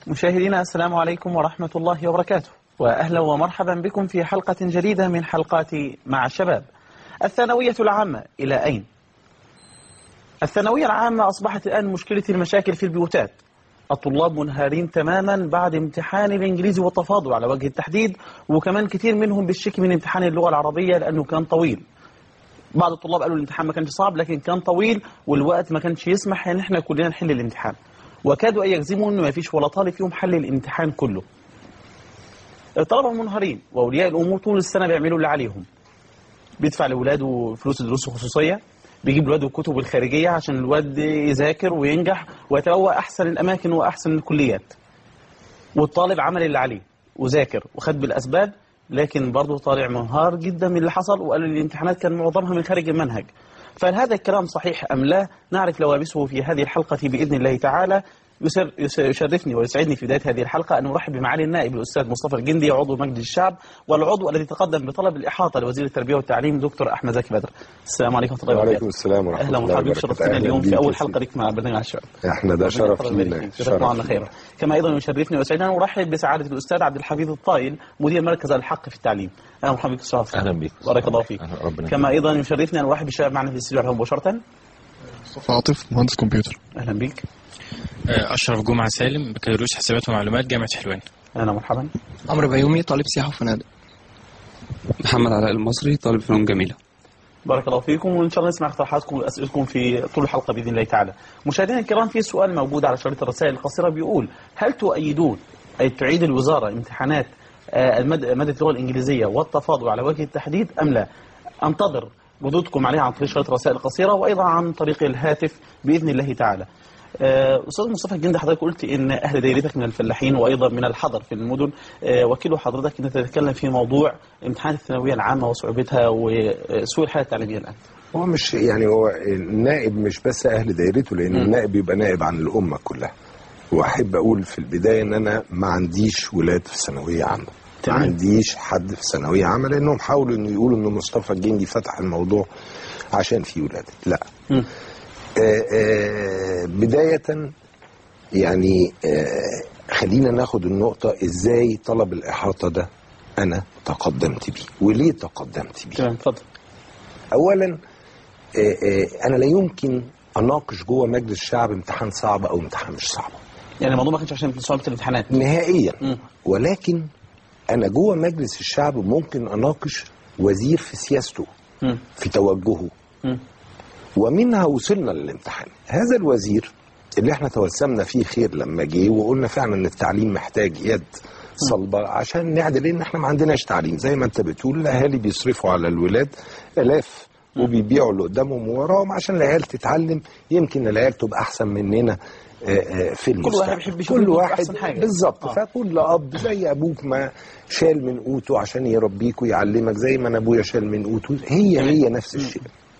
مشاهدينا السلام عليكم ورحمة الله وبركاته وأهلا ومرحبا بكم في حلقة جديدة من حلقات مع الشباب الثانوية العامة إلى أين؟ الثانوية العامة أصبحت الآن مشكلة المشاكل في البيوتات الطلاب منهارين تماما بعد امتحان الإنجليزي والتفاضل على وجه التحديد وكمان كثير منهم بالشك من امتحان اللغة العربية لأنه كان طويل بعض الطلاب قالوا الامتحان ما كانش صعب لكن كان طويل والوقت ما كانش يسمح ان احنا كلنا نحل الامتحان وكادوا ان يجزموا انه ما فيش ولا طالب فيهم حل الامتحان كله الطلبه منهارين واولياء الامور طول السنه بيعملوا اللي عليهم بيدفع لاولاده فلوس الدروس الخصوصيه بيجيب لاولاده الكتب الخارجيه عشان الواد يذاكر وينجح ويتبوى احسن الاماكن واحسن الكليات والطالب عمل اللي عليه وذاكر وخد بالاسباب لكن برضه طالع منهار جدا من اللي حصل وقال لي الامتحانات كان معظمها من خارج المنهج فهل هذا الكلام صحيح أم لا نعرف لوابسه في هذه الحلقة بإذن الله تعالى يسر يشرفني ويسعدني في بداية هذه الحلقة أن أرحب بمعالي النائب الأستاذ مصطفى الجندي عضو مجلس الشعب والعضو الذي تقدم بطلب الإحاطة لوزير التربية والتعليم دكتور أحمد زكي بدر السلام عليكم ورحمة الله وعليكم وبركاته السلام ورحمة أهلا الله ومرحبا بك وبركاته شرفتنا أهلا اليوم بيك في يا أول سيدي. حلقة لك مع برنامج على الشباب احنا ده شرف لينا جزاكم شرف الله خيرا كما ايضا يشرفني ويسعدنا ان ارحب بسعاده الاستاذ عبد الحفيظ الطايل مدير مركز الحق في التعليم اهلا ومرحبا بك استاذ أهلا بك. بارك الله فيك أهلا، ربنا كما ايضا يشرفني ان ارحب بالشباب معنا في الاستديو على الهواء مباشره مصطفى عاطف مهندس كمبيوتر اهلا بك أشرف جمعة سالم بكالوريوس حسابات ومعلومات جامعة حلوان اهلا مرحبا عمرو بيومي طالب سياحة وفنادق محمد علاء المصري طالب فنون جميلة بارك الله فيكم وان شاء الله نسمع اقتراحاتكم واسئلتكم في طول الحلقه باذن الله تعالى. مشاهدينا الكرام في سؤال موجود على شريط الرسائل القصيره بيقول هل تؤيدون اي تعيد الوزاره امتحانات آه، المد- ماده اللغه الانجليزيه والتفاضل على وجه التحديد ام لا؟ انتظر ردودكم عليها عن طريق شريط الرسائل القصيره وايضا عن طريق الهاتف باذن الله تعالى. آه، استاذ مصطفى الجندي حضرتك قلت ان اهل دايرتك من الفلاحين وايضا من الحضر في المدن آه، وكيل حضرتك ان تتكلم في موضوع امتحانات الثانويه العامه وصعوبتها وسوء الحاله التعليميه الان. هو مش يعني هو النائب مش بس اهل دايرته لان النائب بيبقى نائب عن الامه كلها واحب اقول في البدايه ان انا ما عنديش ولاد في ثانويه عامه ما تمام. عنديش حد في ثانويه عامه لانهم حاولوا انه يقولوا ان مصطفى الجندي فتح الموضوع عشان في ولاد لا مم. آه آه بدايه يعني آه خلينا ناخد النقطه ازاي طلب الاحاطه ده انا تقدمت بيه وليه تقدمت بيه تمام اتفضل. اولا آه، آه، انا لا يمكن اناقش جوه مجلس الشعب امتحان صعب او امتحان مش صعب يعني الموضوع ما كانش عشان صعوبه الامتحانات. نهائيا مم. ولكن انا جوه مجلس الشعب ممكن اناقش وزير في سياسته مم. في توجهه مم. ومنها وصلنا للامتحان هذا الوزير اللي احنا توسمنا فيه خير لما جه وقلنا فعلا ان التعليم محتاج يد صلبة عشان نعدل لان احنا ما عندناش تعليم زي ما انت بتقول الاهالي بيصرفوا على الولاد الاف وبيبيعوا اللي قدامهم ووراهم عشان العيال تتعلم يمكن العيال تبقى احسن مننا آه، آه، في المستقبل واحد بيحب يشوف كل ابنه واحد أحسن حاجة. بالظبط آه. فكل اب زي ابوك ما شال من قوته عشان يربيك ويعلمك زي ما انا ابويا شال من قوته هي هي نفس الشيء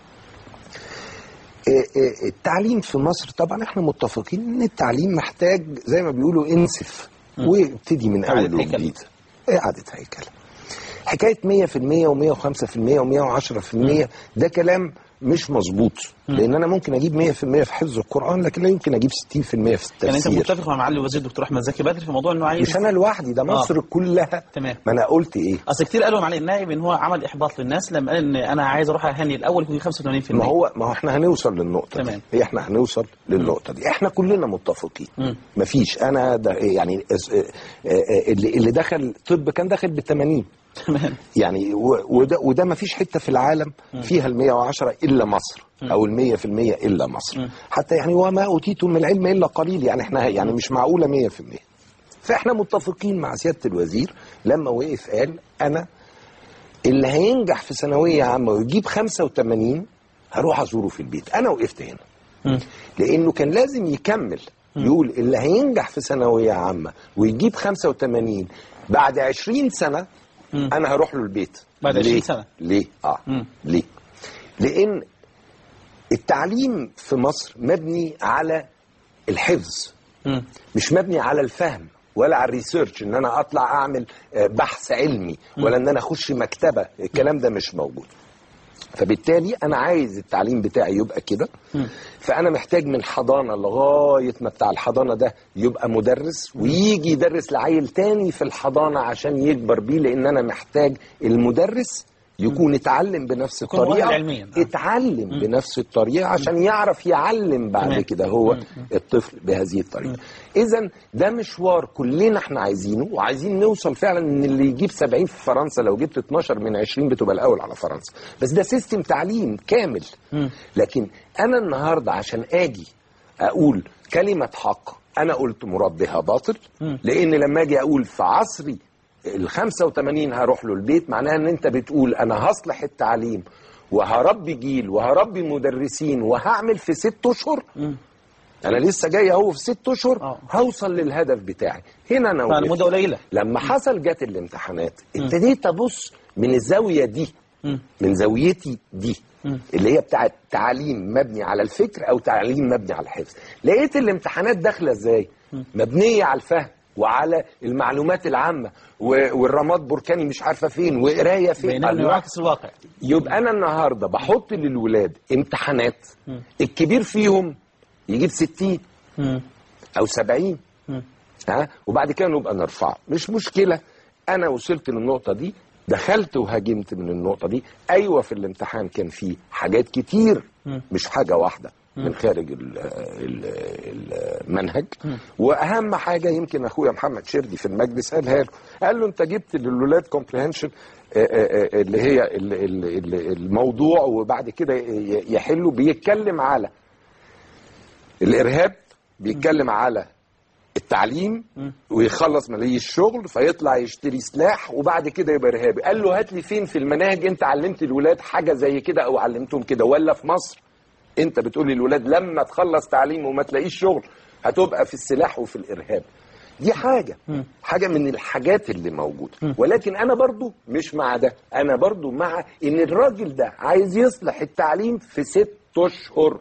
آه، آه، التعليم في مصر طبعا احنا متفقين ان التعليم محتاج زي ما بيقولوا انسف وابتدي من إعادة اول هيكلة. وجديد اعاده هيكله حكايه 100% و105% و110% ده كلام مش مظبوط لان انا ممكن اجيب 100% في حفظ القران لكن لا يمكن اجيب 60% في التفسير يعني انت متفق مع معالي الوزير الدكتور احمد زكي بدر في موضوع انه عايز مش انا لوحدي ده مصر كلها تمام. ما انا قلت ايه اصل كتير قالوا معالي النائب ان هو عمل احباط للناس لما قال ان انا عايز اروح اهني الاول يكون 85% ما هو ما هو احنا هنوصل للنقطه تمام. دي هي احنا هنوصل للنقطه دي احنا كلنا متفقين مم. مفيش انا ده يعني اس- اه- اه- اللي اللي دخل طب كان داخل بال 80 تمام يعني و- وده وده ما فيش حته في العالم فيها ال 110 الا مصر او ال 100% الا مصر حتى يعني وما اوتيتم من العلم الا قليل يعني احنا يعني مش معقوله 100% فاحنا متفقين مع سياده الوزير لما وقف قال انا اللي هينجح في ثانويه عامه ويجيب 85 هروح ازوره في البيت انا وقفت هنا مم. لانه كان لازم يكمل يقول اللي هينجح في ثانويه عامه ويجيب 85 بعد 20 سنه مم. انا هروح له البيت بعد 20 ليه؟ سنة. ليه اه مم. ليه لان التعليم في مصر مبني على الحفظ مم. مش مبني على الفهم ولا على الريسيرش ان انا اطلع اعمل آه، بحث علمي ولا ان انا اخش مكتبه الكلام ده مش موجود فبالتالي انا عايز التعليم بتاعي يبقى كده فانا محتاج من حضانه لغايه ما بتاع الحضانه ده يبقى مدرس ويجي يدرس لعيل تاني في الحضانه عشان يكبر بيه لان انا محتاج المدرس يكون اتعلم بنفس يكون مؤهل الطريقه علمياً. اتعلم بنفس الطريقه عشان يعرف يعلم بعد تمام. كده هو الطفل بهذه الطريقه اذا ده مشوار كلنا احنا عايزينه وعايزين نوصل فعلا ان اللي يجيب 70 في فرنسا لو جبت 12 من 20 بتبقى الاول على فرنسا بس ده سيستم تعليم كامل لكن انا النهارده عشان اجي اقول كلمه حق انا قلت مراد بها باطل لان لما اجي اقول في عصري ال 85 هروح له البيت معناها ان انت بتقول انا هصلح التعليم وهربي جيل وهربي مدرسين وهعمل في ست اشهر انا لسه جاي اهو في ست اشهر آه. هوصل للهدف بتاعي هنا انا فعلا وقفت. مدة قليلة. لما حصل جت الامتحانات ابتديت ابص من الزاويه دي من زاويتي دي اللي هي بتاعت تعليم مبني على الفكر او تعليم مبني على الحفظ لقيت الامتحانات داخله ازاي مبنيه على الفهم وعلى المعلومات العامه و- والرماد بركاني مش عارفه فين وقرايه فين بينما الله. يعكس الواقع يبقى انا النهارده بحط للولاد امتحانات الكبير فيهم يجيب 60 مم. او 70 ها وبعد كده نبقى نرفعه مش مشكله انا وصلت للنقطه دي دخلت وهاجمت من النقطه دي ايوه في الامتحان كان فيه حاجات كتير مش حاجه واحده من خارج ال- ال- المنهج واهم حاجه يمكن اخويا محمد شردي في المجلس قالها له قال له انت جبت للولاد كومبريهنشن اللي هي ال- ال- ال- الموضوع وبعد كده ي- يحلوا بيتكلم على الارهاب بيتكلم على التعليم ويخلص ماليش الشغل فيطلع يشتري سلاح وبعد كده يبقى ارهابي قال له هات لي فين في المناهج انت علمت الولاد حاجه زي كده او علمتهم كده ولا في مصر انت بتقول للولاد لما تخلص تعليم وما تلاقيش شغل هتبقى في السلاح وفي الارهاب دي حاجة حاجة من الحاجات اللي موجودة ولكن أنا برضو مش مع ده أنا برضو مع إن الراجل ده عايز يصلح التعليم في ست أشهر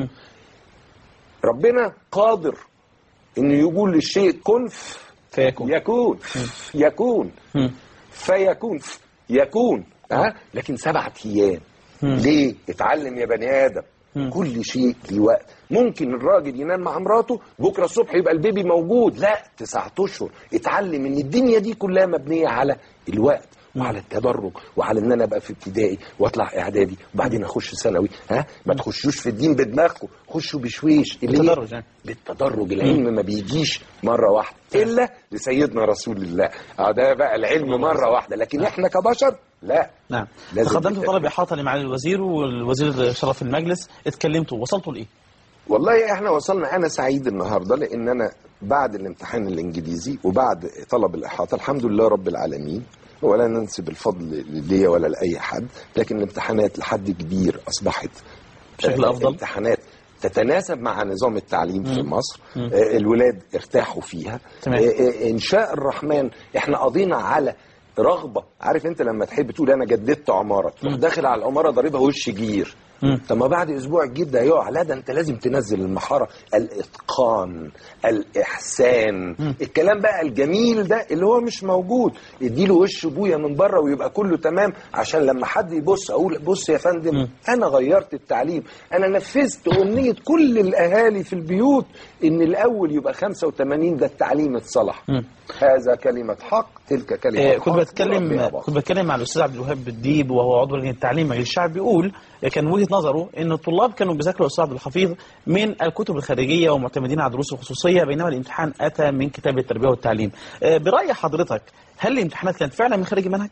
ربنا قادر إنه يقول للشيء كن فيكون يكون يكون فيكون يكون ها لكن سبعة ايام ليه اتعلم يا بني ادم كل شيء ليه وقت ممكن الراجل ينام مع مراته بكره الصبح يبقى البيبي موجود لا تسعة اشهر اتعلم ان الدنيا دي كلها مبنيه على الوقت وعلى التدرج وعلى ان انا ابقى في ابتدائي واطلع اعدادي وبعدين اخش ثانوي ها ما تخشوش في الدين بدماغكم خشوا بشويش اللي هي- بالتدرج يعني. بالتدرج العلم ما بيجيش مرة واحدة إلا لسيدنا رسول الله اه ده بقى العلم مرة واحدة لكن إحنا كبشر لا نعم لازم تقدمت بالتدريج. طلب إحاطة لمعالي الوزير والوزير شرف المجلس اتكلمتوا وصلتوا لإيه؟ والله احنا وصلنا انا سعيد النهارده لان انا بعد الامتحان الانجليزي وبعد طلب الاحاطه الحمد لله رب العالمين ولا ننسب الفضل ليا ولا لاي حد لكن الامتحانات لحد كبير اصبحت بشكل آه، أفضل. امتحانات تتناسب مع نظام التعليم في مصر آه، الولاد ارتاحوا فيها تمام. آه، آه، ان شاء الرحمن احنا قضينا على رغبه عارف انت لما تحب تقول انا جددت عماره تروح داخل على العماره ضاربها وش جير طب ما بعد اسبوع الجير ده هيقع لا ده انت لازم تنزل المحاره الاتقان الاحسان الكلام بقى الجميل ده اللي هو مش موجود اديله وش ابويا من بره ويبقى كله تمام عشان لما حد يبص اقول بص يا فندم انا غيرت التعليم انا نفذت امنيه كل الاهالي في البيوت ان الاول يبقى 85 ده التعليم اتصلح هذا كلمه حق تلك كلمه آه، حق كنت بتكلم وربنا باطل. كنت بتكلم مع الاستاذ عبد الوهاب الديب وهو عضو لجنه التعليم مجلس الشعب بيقول آه، كان وجهه نظره ان الطلاب كانوا بيذاكروا الاستاذ عبد الحفيظ من الكتب الخارجيه ومعتمدين على الدروس الخصوصيه بينما الامتحان اتى من كتاب التربيه والتعليم آه، براي حضرتك هل الامتحانات كانت فعلا من خارج المنهج؟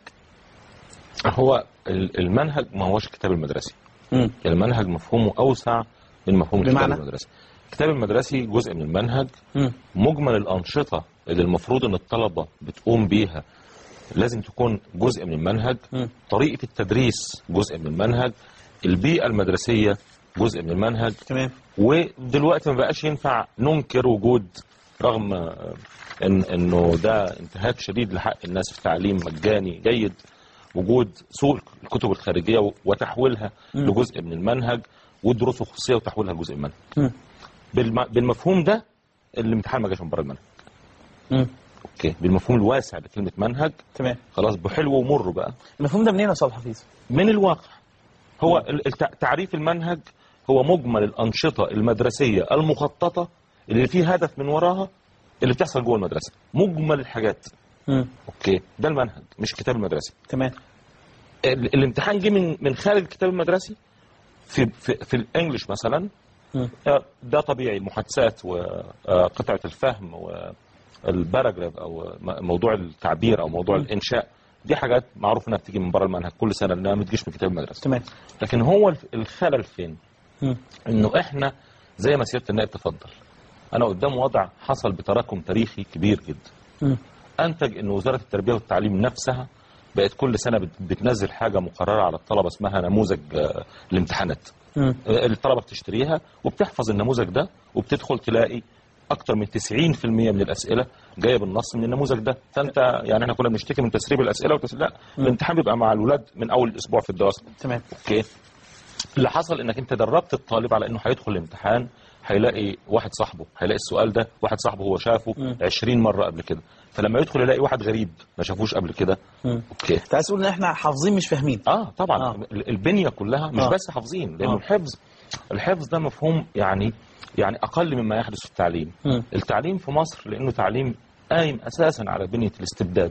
هو ال- المنهج ما هوش الكتاب المدرسي مم. المنهج مفهومه اوسع من مفهوم الكتاب بمعنى؟ المدرسي الكتاب المدرسي جزء من المنهج مم. مجمل الانشطه اللي المفروض ان الطلبه بتقوم بيها لازم تكون جزء من المنهج مم. طريقه التدريس جزء من المنهج البيئه المدرسيه جزء من المنهج تمام ودلوقتي ما بقاش ينفع ننكر وجود رغم آه، إن انه ده انتهاك شديد لحق الناس في تعليم مجاني جيد وجود سوق الكتب الخارجيه و- وتحويلها لجزء من المنهج والدروس الخصوصيه وتحويلها لجزء من المنهج مم. بالم- بالمفهوم ده الامتحان ما جاش من بره المنهج مم. اوكي بالمفهوم الواسع لكلمه منهج تمام خلاص بحلو ومر بقى المفهوم ده منين يا استاذ حفيظ؟ من الواقع هو ال- الت- تعريف المنهج هو مجمل الانشطه المدرسيه المخططه اللي فيه هدف من وراها اللي بتحصل جوه المدرسه مجمل الحاجات مم. اوكي ده المنهج مش الكتاب المدرسي تمام ال- الامتحان جه من من خارج الكتاب المدرسي في في, في الانجليش مثلا مم. آه، ده طبيعي المحادثات وقطعه الفهم والباراجراف او م- موضوع التعبير او موضوع الانشاء دي حاجات معروف انها بتيجي من بره المنهج كل سنه انها ما بتجيش من كتاب المدرسه تمام لكن هو الف- الخلل فين؟ مم. انه احنا زي ما سياده النائب تفضل انا قدام وضع حصل بتراكم تاريخي كبير جدا مم. انتج ان وزاره التربيه والتعليم نفسها بقت كل سنه بت- بتنزل حاجه مقرره على الطلبه اسمها نموذج آه، الامتحانات مم. آه، الطلبه بتشتريها وبتحفظ النموذج ده وبتدخل تلاقي اكتر من 90% من الاسئله جايه بالنص من النموذج ده فانت يعني احنا كنا بنشتكي من تسريب الاسئله وتسريب لا الامتحان بيبقى مع الولاد من اول اسبوع في الدراسه تمام اوكي اللي حصل انك انت دربت الطالب على انه هيدخل الامتحان هيلاقي واحد صاحبه هيلاقي السؤال ده واحد صاحبه هو شافه 20 مره قبل كده فلما يدخل يلاقي واحد غريب ما شافوش قبل كده مم. اوكي انت عايز تقول ان احنا حافظين مش فاهمين اه طبعا آه. آه. البنيه كلها مش آه. آه. بس حافظين لانه آه. آه. الحفظ الحفظ ده مفهوم يعني يعني اقل مما يحدث في التعليم مم. التعليم في مصر لانه تعليم قايم اساسا على بنيه الاستبداد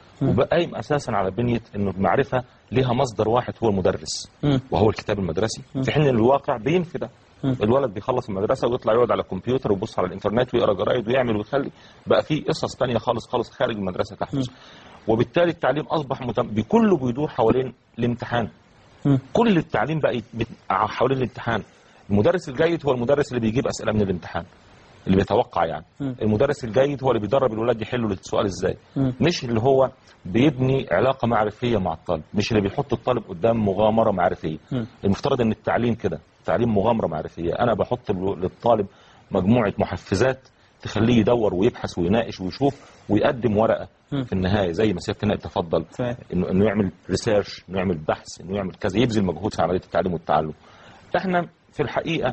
وقايم اساسا على بنيه انه المعرفه لها مصدر واحد هو المدرس مم. وهو الكتاب المدرسي في حين ان الواقع بينفي ده مم. الولد بيخلص المدرسه ويطلع يقعد على الكمبيوتر ويبص على الانترنت ويقرا جرايد ويعمل ويخلي بقى في قصص تانية خالص خالص خارج المدرسه تحدث وبالتالي التعليم اصبح متم... بكله بيدور حوالين الامتحان مم. كل التعليم بقى يت- بت- حوالين الامتحان المدرس الجيد هو المدرس اللي بيجيب اسئله من الامتحان اللي بيتوقع يعني مم. المدرس الجيد هو اللي بيدرب الولاد يحلوا السؤال ازاي مم. مش اللي هو بيبني علاقه معرفيه مع الطالب مش اللي بيحط الطالب قدام مغامره معرفيه مم. المفترض ان التعليم كده تعليم مغامره معرفيه انا بحط ل- للطالب مجموعه محفزات تخليه يدور ويبحث ويناقش ويشوف ويقدم ورقه مم. في النهايه زي ما سيادة النائب تفضل تمام. انه انه يعمل ريسيرش انه يعمل بحث انه يعمل كذا يبذل مجهود في عمليه التعليم والتعلم احنا في الحقيقه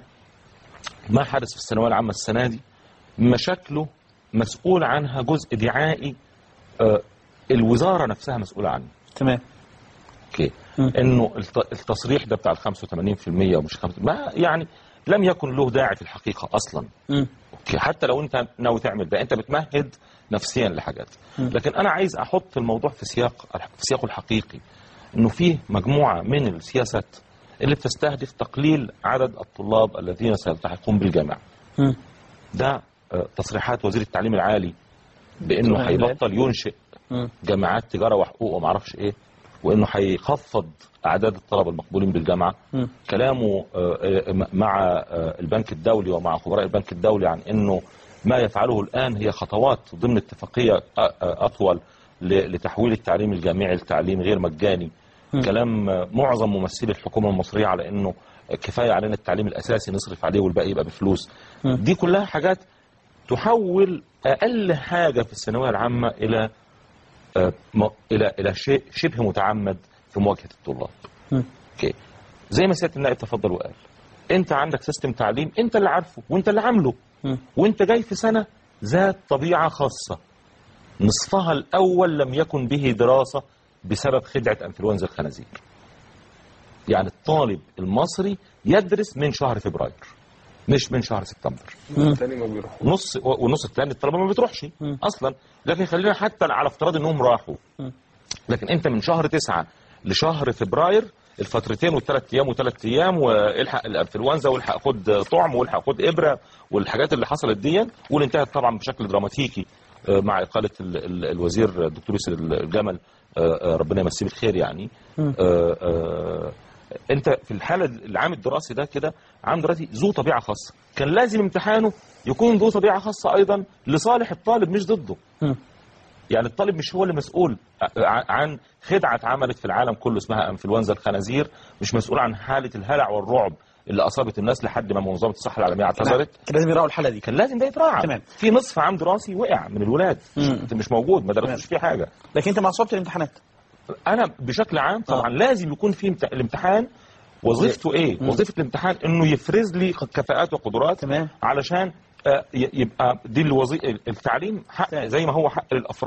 ما حدث في الثانويه العامه السنه دي مشاكله مسؤول عنها جزء دعائي آه، الوزاره نفسها مسؤوله عنه تمام اوكي مم. انه الت- التصريح ده بتاع ال 85% ومش 5 ما يعني لم يكن له داعي في الحقيقه اصلا مم. اوكي حتى لو انت ناوي تعمل ده انت بتمهد نفسيا لحاجات لكن انا عايز احط الموضوع في سياق في سياقه الحقيقي انه فيه مجموعه من السياسات اللي بتستهدف تقليل عدد الطلاب الذين سيلتحقون بالجامعه مم. ده آه، تصريحات وزير التعليم العالي بانه تمام. هيبطل ينشئ مم. جامعات تجاره وحقوق وما اعرفش ايه وانه هيخفض اعداد الطلبه المقبولين بالجامعه مم. كلامه آه، آه، مع آه، البنك الدولي ومع خبراء البنك الدولي عن انه ما يفعله الان هي خطوات ضمن اتفاقيه آه، آه، اطول ل- لتحويل التعليم الجامعي لتعليم غير مجاني كلام آه، معظم ممثلي الحكومه المصريه على انه كفايه علينا التعليم الاساسي نصرف عليه والباقي يبقى بفلوس دي كلها حاجات تحول اقل حاجه في الثانويه العامه الى آه، م- الى الى شيء شبه متعمد في مواجهه الطلاب. مم. اوكي زي ما سياده النائب تفضل وقال انت عندك سيستم تعليم انت اللي عارفه وانت اللي عامله مم. وانت جاي في سنه ذات طبيعه خاصه نصفها الاول لم يكن به دراسه بسبب خدعه انفلونزا الخنازير. يعني الطالب المصري يدرس من شهر فبراير مش من شهر سبتمبر. الثاني ما بيروح نص والنص الثاني الطلبه ما بتروحش اصلا لكن خلينا حتى على افتراض انهم راحوا لكن انت من شهر تسعة لشهر فبراير الفترتين والثلاث ايام وثلاث ايام والحق الانفلونزا والحق خد طعم والحق خد ابره والحاجات اللي حصلت دي واللي انتهت طبعا بشكل دراماتيكي آه، مع اقاله ال- ال- الوزير الدكتور يوسف الجمل آه، آه، ربنا يمسيه بالخير يعني آه، آه، انت في الحاله العام الدراسي ده كده عام دراسي ذو طبيعه خاصه كان لازم امتحانه يكون ذو طبيعه خاصه ايضا لصالح الطالب مش ضده مم. يعني الطالب مش هو اللي مسؤول ع- عن خدعه اتعملت في العالم كله اسمها انفلونزا الخنازير مش مسؤول عن حاله الهلع والرعب اللي اصابت الناس لحد ما منظمه الصحه العالميه اعتذرت كان لازم يراعوا الحاله دي كان لازم ده يتراعى تمام. في نصف عام دراسي وقع من الولاد مش, مم. مش موجود ما درسوش فيه حاجه لكن انت مع صعوبه الامتحانات انا بشكل عام طبعا لازم يكون في امت- الامتحان وظيفته ايه؟ وظيفه الامتحان انه يفرز لي كفاءات وقدرات تمام. علشان آه، ي- يبقى دي الوظيفه التعليم حق زي ما هو حق للافراد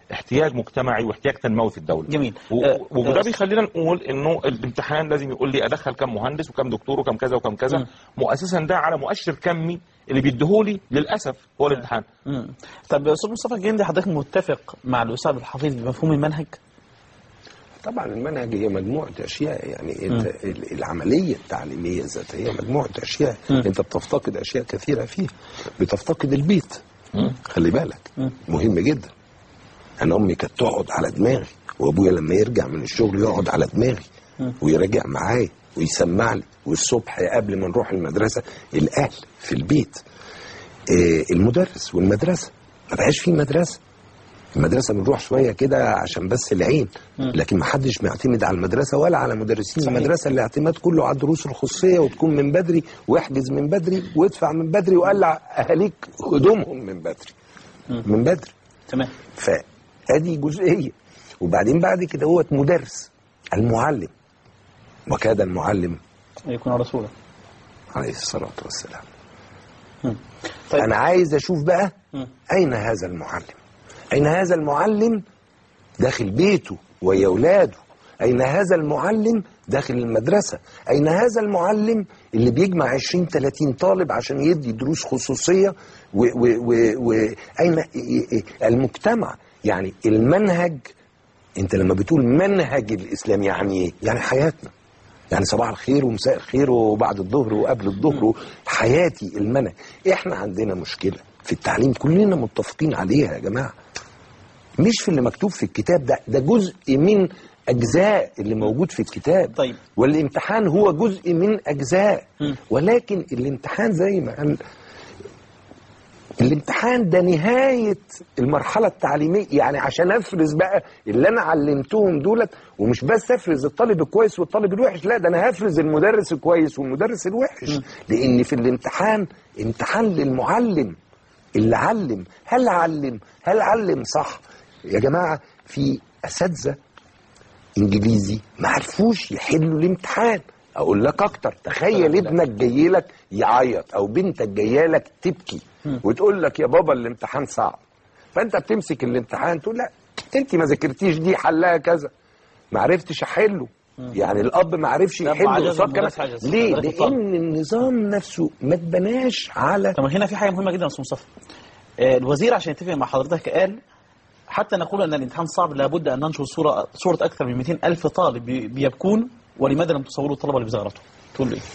احتياج مجتمعي واحتياج تنموي في الدوله جميل. و- آه، وده آه، بيخلينا نقول انه الامتحان لازم يقول لي ادخل كم مهندس وكم دكتور وكم كذا وكم كذا مم. مؤسسا ده على مؤشر كمي اللي بيديهولي للاسف هو الامتحان مم. طب يا استاذ مصطفى الجندي حضرتك متفق مع الاستاذ الحفيظ بمفهوم المنهج؟ طبعا المنهج هي مجموعة أشياء يعني أنت ال- العملية التعليمية ذاتها هي مجموعة أشياء أنت بتفتقد أشياء كثيرة فيها بتفتقد البيت خلي بالك مهم جدا أنا أمي كانت تقعد على دماغي وأبويا لما يرجع من الشغل يقعد على دماغي ويراجع معايا ويسمع لي والصبح قبل ما نروح المدرسة الأهل في البيت آه، المدرس والمدرسة ما بقاش في مدرسة المدرسه بنروح شويه كده عشان بس العين لكن ما حدش بيعتمد على المدرسه ولا على مدرسين صحيح. المدرسه الاعتماد كله على الدروس الخصوصيه وتكون من بدري واحجز من بدري وادفع من بدري وقلع اهاليك هدومهم من بدري من بدري تمام فادي جزئيه وبعدين بعد كده هو مدرس المعلم وكاد المعلم يكون رسولا عليه الصلاه والسلام مم. طيب انا عايز اشوف بقى مم. اين هذا المعلم اين هذا المعلم داخل بيته ويا اولاده اين هذا المعلم داخل المدرسه اين هذا المعلم اللي بيجمع 20 30 طالب عشان يدي دروس خصوصيه واين المجتمع يعني المنهج انت لما بتقول منهج الاسلام يعني ايه يعني حياتنا يعني صباح الخير ومساء الخير وبعد الظهر وقبل الظهر حياتي المنهج احنا عندنا مشكله في التعليم كلنا متفقين عليها يا جماعه مش في اللي مكتوب في الكتاب ده ده جزء من اجزاء اللي موجود في الكتاب طيب. والامتحان هو جزء من اجزاء مم. ولكن الامتحان زي ما قال الامتحان ده نهاية المرحلة التعليمية يعني عشان افرز بقى اللي انا علمتهم دولت ومش بس افرز الطالب الكويس والطالب الوحش لا ده انا هفرز المدرس الكويس والمدرس الوحش لان في الامتحان امتحان للمعلم اللي علم هل علم هل علم صح يا جماعة في اساتذة انجليزي ما عرفوش يحلوا الامتحان اقول لك اكتر تخيل ابنك جاي لك يعيط او بنتك جايه لك تبكي وتقول لك يا بابا الامتحان صعب فانت بتمسك الامتحان تقول لا انت ما ذاكرتيش دي حلها كذا ما عرفتش احله يعني الاب ما عرفش لا، يحل عجز قصاد كمان المدرس عجز. ليه مدرسة الطالب. لان النظام نفسه ما اتبناش على طب هنا في حاجه مهمه جدا يا استاذ مصطفى آه، الوزير عشان يتفق مع حضرتك قال حتى نقول ان الامتحان صعب لابد ان ننشر صوره صوره اكثر من 200 الف طالب بي- بيبكون ولماذا لم تصوروا الطلبه اللي بيزغرطوا؟ تقول له ايه؟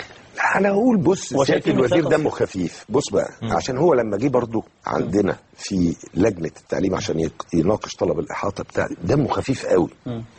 انا اقول بص هو سياده شايفين الوزير مثال دمه خفيف بص بقى عشان هو لما جه برضه عندنا في لجنه التعليم عشان يق- يناقش طلب الاحاطه بتاع دمه خفيف قوي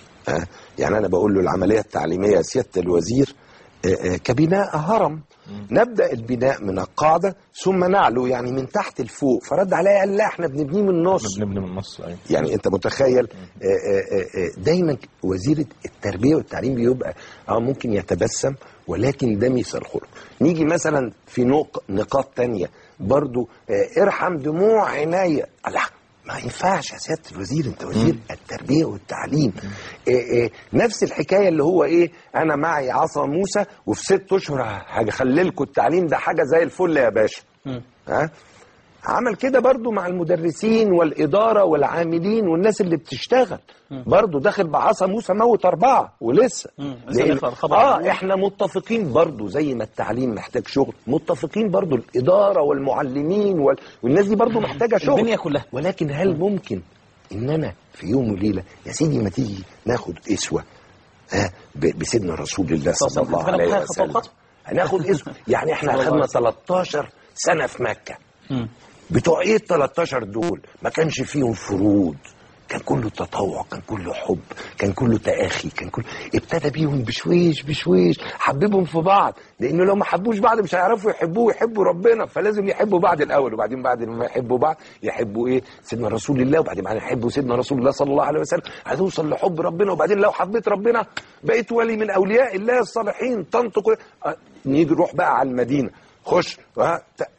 آه يعني انا بقول له العمليه التعليميه يا سياده الوزير آه، آه، كبناء هرم نبدا البناء من القاعده ثم نعلو يعني من تحت لفوق فرد عليا قال لا احنا بنبنيه من النص بنبني من النص ايوه يعني انت متخيل آه، آه، آه، دايما وزير التربيه والتعليم بيبقى اه ممكن يتبسم ولكن ده مثل خلق نيجي مثلا في نق- نقاط تانية برضو آه، ارحم دموع عينيا الله ما ينفعش يا سياده الوزير انت وزير التربيه والتعليم آه، آه، نفس الحكايه اللي هو ايه انا معي عصا موسى وفي ست اشهر هخللكوا التعليم ده حاجه زي الفل يا باشا ها عمل كده برضو مع المدرسين والإدارة والعاملين والناس اللي بتشتغل برضو داخل بعصا موسى موت أربعة ولسه مم. لسه لأن- نقرأ الخبر آه الأول. إحنا متفقين برضو زي ما التعليم محتاج شغل متفقين برضو الإدارة والمعلمين وال... والناس دي برضو محتاجة شغل الدنيا كلها. ولكن هل ممكن إن أنا في يوم وليلة يا سيدي ما تيجي ناخد أسوة آه ب- بسيدنا رسول الله صلى صلى الله الله عليه عليه وسلم. وسلم هناخد اسم يعني احنا صلى الله اخذنا عليه 13 سنة في مكة مم. بتوع ايه ال 13 دول ما كانش فيهم فروض كان كله تطوع كان كله حب كان كله تآخي كان كله ابتدى بيهم بشويش بشويش حببهم في بعض لانه لو ما حبوش بعض مش هيعرفوا يحبوه ويحبوا ربنا فلازم يحبوا بعض الاول وبعدين بعد ما يحبوا بعض يحبوا ايه سيدنا رسول الله وبعدين بعد يحبوا سيدنا رسول الله صلى الله عليه وسلم هتوصل لحب ربنا وبعدين لو حبيت ربنا بقيت ولي من اولياء الله الصالحين تنطق آه، نيجي نروح بقى على المدينه خش آه، ت-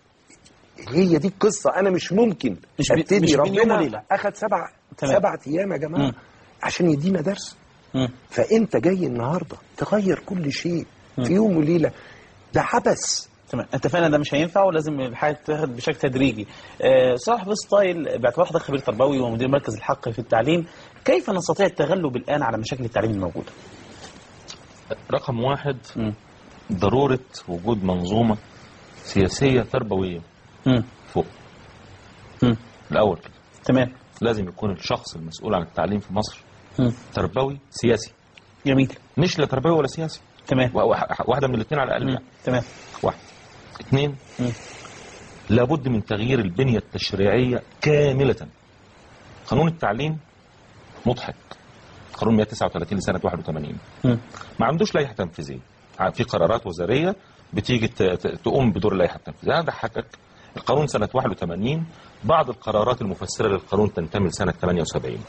هي دي القصه انا مش ممكن مش بي- ابتدي مش بين يوم ربنا وليلة. اخد سبع تمام. سبعة ايام يا جماعه مم. عشان يدينا درس مم. فانت جاي النهارده تغير كل شيء في يوم وليله ده عبث تمام اتفقنا ده مش هينفع ولازم الحاجه تتاخد بشكل تدريجي. آه، صلاح بن ستايل باعتبار حضرتك خبير تربوي ومدير مركز الحق في التعليم، كيف نستطيع التغلب الان على مشاكل التعليم الموجوده؟ رقم واحد مم. ضروره وجود منظومه سياسيه تربويه مم. فوق مم. الاول كده تمام لازم يكون الشخص المسؤول عن التعليم في مصر مم. تربوي سياسي جميل مش لا تربوي ولا سياسي تمام وا- وا- واحده من الاثنين على الاقل مم. يعني. تمام واحد اثنين مم. لابد من تغيير البنية التشريعية كاملة قانون التعليم مضحك قانون 139 لسنة 81 مم. ما عندوش لائحة تنفيذية في قرارات وزارية بتيجي ت- ت- تقوم بدور اللائحة التنفيذية أنا ضحكك القانون سنة 81 بعض القرارات المفسرة للقانون تنتمي لسنة 78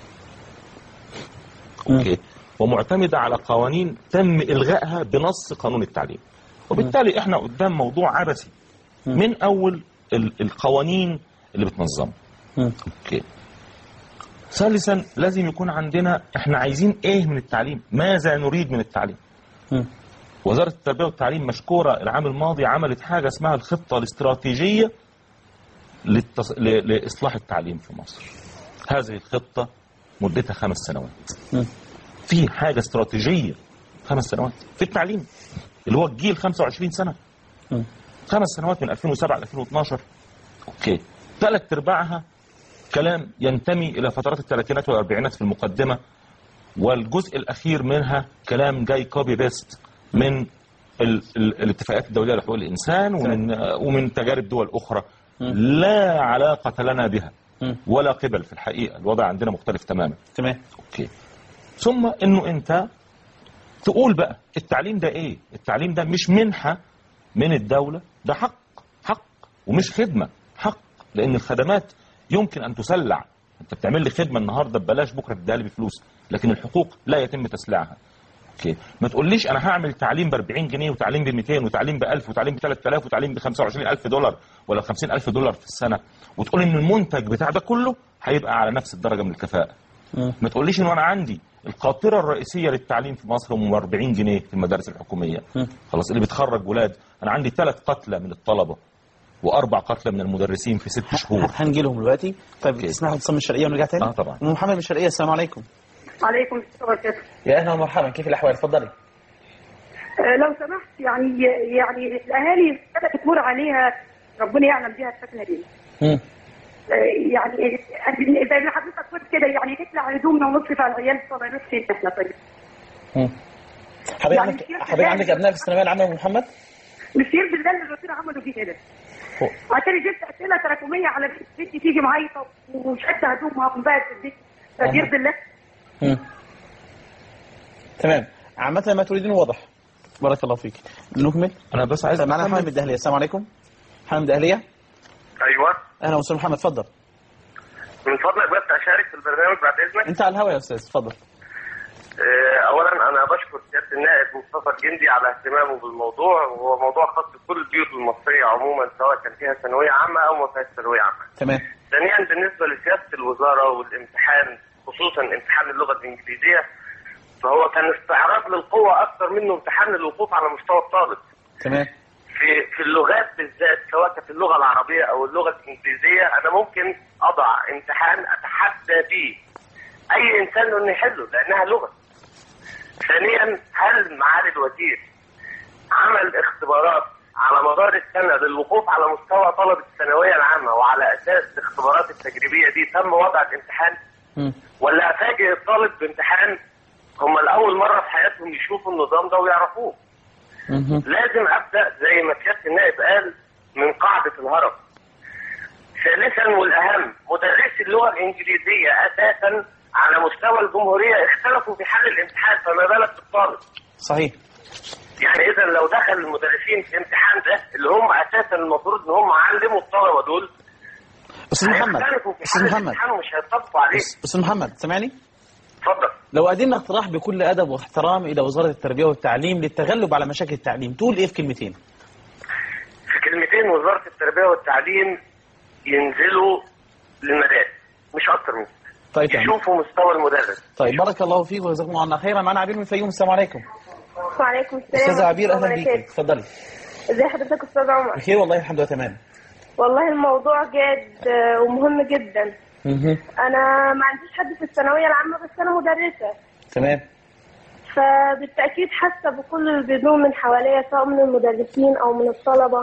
أوكي ومعتمدة على قوانين تم إلغائها بنص قانون التعليم وبالتالي احنا قدام موضوع عبثي من أول ال- القوانين اللي بتنظمه مم. اوكي ثالثا لازم يكون عندنا احنا عايزين ايه من التعليم ماذا نريد من التعليم مم. وزارة التربية والتعليم مشكورة العام الماضي عملت حاجة اسمها الخطة الاستراتيجية للتص... ل... لإصلاح التعليم في مصر هذه الخطة مدتها خمس سنوات مم. في حاجة استراتيجية خمس سنوات في التعليم اللي هو الجيل 25 سنة مم. خمس سنوات من 2007 ل 2012 اوكي ثلاث ارباعها كلام ينتمي الى فترات الثلاثينات والاربعينات في المقدمه والجزء الاخير منها كلام جاي كوبي بيست من ال ال الاتفاقات الدوليه لحقوق الانسان ومن آه، ومن تجارب دول اخرى لا علاقه لنا بها مم. ولا قبل في الحقيقه الوضع عندنا مختلف تماما تمام اوكي ثم انه انت تقول بقى التعليم ده ايه التعليم ده مش منحة من الدولة ده حق حق ومش خدمة حق لان الخدمات يمكن ان تسلع انت بتعمل لي خدمة النهاردة ببلاش بكرة تديها لي بفلوس لكن الحقوق لا يتم تسليعها اوكي ما تقوليش انا هعمل تعليم ب 40 جنيه وتعليم ب 200 وتعليم ب 1000 وتعليم ب 3000 وتعليم ب 25000 دولار ولا 50000 دولار في السنة وتقول ان المنتج بتاع ده كله هيبقى على نفس الدرجة من الكفاءة مم. ما تقوليش ان انا عندي القاطره الرئيسيه للتعليم في مصر هم 40 جنيه في المدارس الحكوميه مم. خلاص اللي بتخرج ولاد انا عندي ثلاث قتلى من الطلبه واربع قتلى من المدرسين في ست شهور هنجي لهم دلوقتي طيب أوكي. تسمحوا اتصل من الشرقيه ونرجع تاني آه، طبعا. ام محمد من الشرقيه السلام عليكم عليكم السلام ورحمة الله. يا اهلا ومرحبا كيف الاحوال اتفضلي آه، لو سمحت يعني يعني الاهالي ابتدت تمر عليها ربنا يعلم بها الفتنه دي مم. آه، يعني زي ما حضرتك قلت كده يعني نقلع هدومنا ونصرف على العيال طبعا نفسي احنا طيب مم. حضرتك يعني عندك في حضرتك عندك أهالي- ابناء في الثانويه العامه يا أم محمد مش يرضي الله اللي الرسول عملوا فيه كده هو- عشان جبت اسئله تراكميه على بنتي تيجي معايا وشد هدومها وانبهت في البيت أها. فيرضي الله مم. تمام عامة ما تريدين واضح بارك الله فيك نكمل انا بس عايز طيب معنا أكمل. محمد من الدهلية السلام عليكم محمد من الدهلية ايوه اهلا وسهلا محمد اتفضل من فضلك بس اشارك في البرنامج بعد اذنك انت على الهواء يا استاذ اتفضل آه، اولا انا بشكر سياده النائب مصطفى الجندي على اهتمامه بالموضوع وهو موضوع خاص بكل البيوت المصريه عموما سواء كان فيها ثانويه عامه او ما فيهاش ثانويه عامه. تمام ثانيا بالنسبه لسياسه الوزاره والامتحان خصوصا امتحان اللغه الانجليزيه فهو كان استعراض للقوه اكثر منه امتحان للوقوف على مستوى الطالب. تمام في في اللغات بالذات سواء كانت اللغه العربيه او اللغه الانجليزيه انا ممكن اضع امتحان اتحدى فيه اي انسان انه يحله لانها لغه. ثانيا هل معالي الوزير عمل اختبارات على مدار السنه للوقوف على مستوى طلبه الثانويه العامه وعلى اساس الاختبارات التجريبيه دي تم وضع الامتحان مم. ولا افاجئ الطالب بامتحان هم لاول مره في حياتهم يشوفوا النظام ده ويعرفوه مهم. لازم ابدا زي ما سياده النائب قال من قاعده الهرم. ثالثا والاهم مدرسي اللغه الانجليزيه اساسا على مستوى الجمهوريه اختلفوا في حل الامتحان فما بالك بالطالب. صحيح يعني اذا لو دخل المدرسين في الامتحان ده اللي هم اساسا المفروض ان هم علموا الطلبه دول استاذ محمد هيختلفوا في استاذ حل محمد الامتحان ومش هيطبقوا عليه. استاذ محمد سامعني اتفضل. لو قدمنا اقتراح بكل ادب واحترام الى وزاره التربيه والتعليم للتغلب على مشاكل التعليم تقول ايه في كلمتين في كلمتين وزاره التربيه والتعليم ينزلوا للمدارس مش اكتر من كده. طيب تمام يشوفوا مستوى المدرس. طيب بارك الله فيك وجزاكم الله عنا خيرا معنا عبير من الفيوم السلام عليكم وعليكم السلام استاذه ورحمة عبير الله اهلا بيك وبركاته. اتفضلي ازي حضرتك استاذ عمر بخير والله الحمد لله تمام والله الموضوع جاد آه، ومهم جدا مهم. انا ما عنديش حد في الثانويه العامه بس انا مدرسه تمام فبالتاكيد حاسه بكل اللي بيدور من حواليا سواء من المدرسين او من الطلبه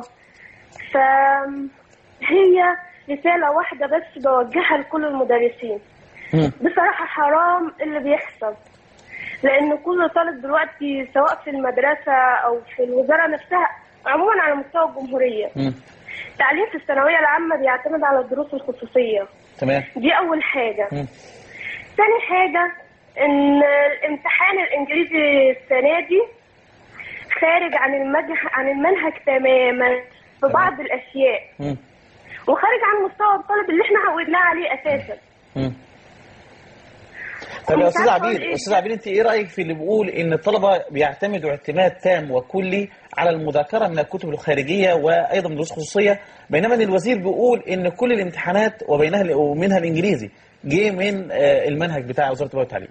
فهي رساله واحده بس بوجهها لكل المدرسين مم. بصراحه حرام اللي بيحصل لان كل طالب دلوقتي سواء في المدرسه او في الوزاره نفسها عموما على مستوى الجمهوريه مم. التعليم في الثانويه العامه بيعتمد على الدروس الخصوصيه تمام دي اول حاجه مم. تاني حاجه ان الامتحان الانجليزي السنه دي خارج عن المنهج عن المنهج تماما في بعض الاشياء مم. وخارج عن مستوى الطالب اللي احنا عودناه عليه اساسا مم. طب يا مش استاذ عارفة عبير أقول إيه. استاذ عبير انت ايه رايك في اللي بيقول ان الطلبه بيعتمدوا اعتماد تام وكلي على المذاكره من الكتب الخارجيه وايضا من دروس خصوصيه بينما ان الوزير بيقول ان كل الامتحانات وبينها ومنها الانجليزي جه من آه، المنهج بتاع وزاره التربيه والتعليم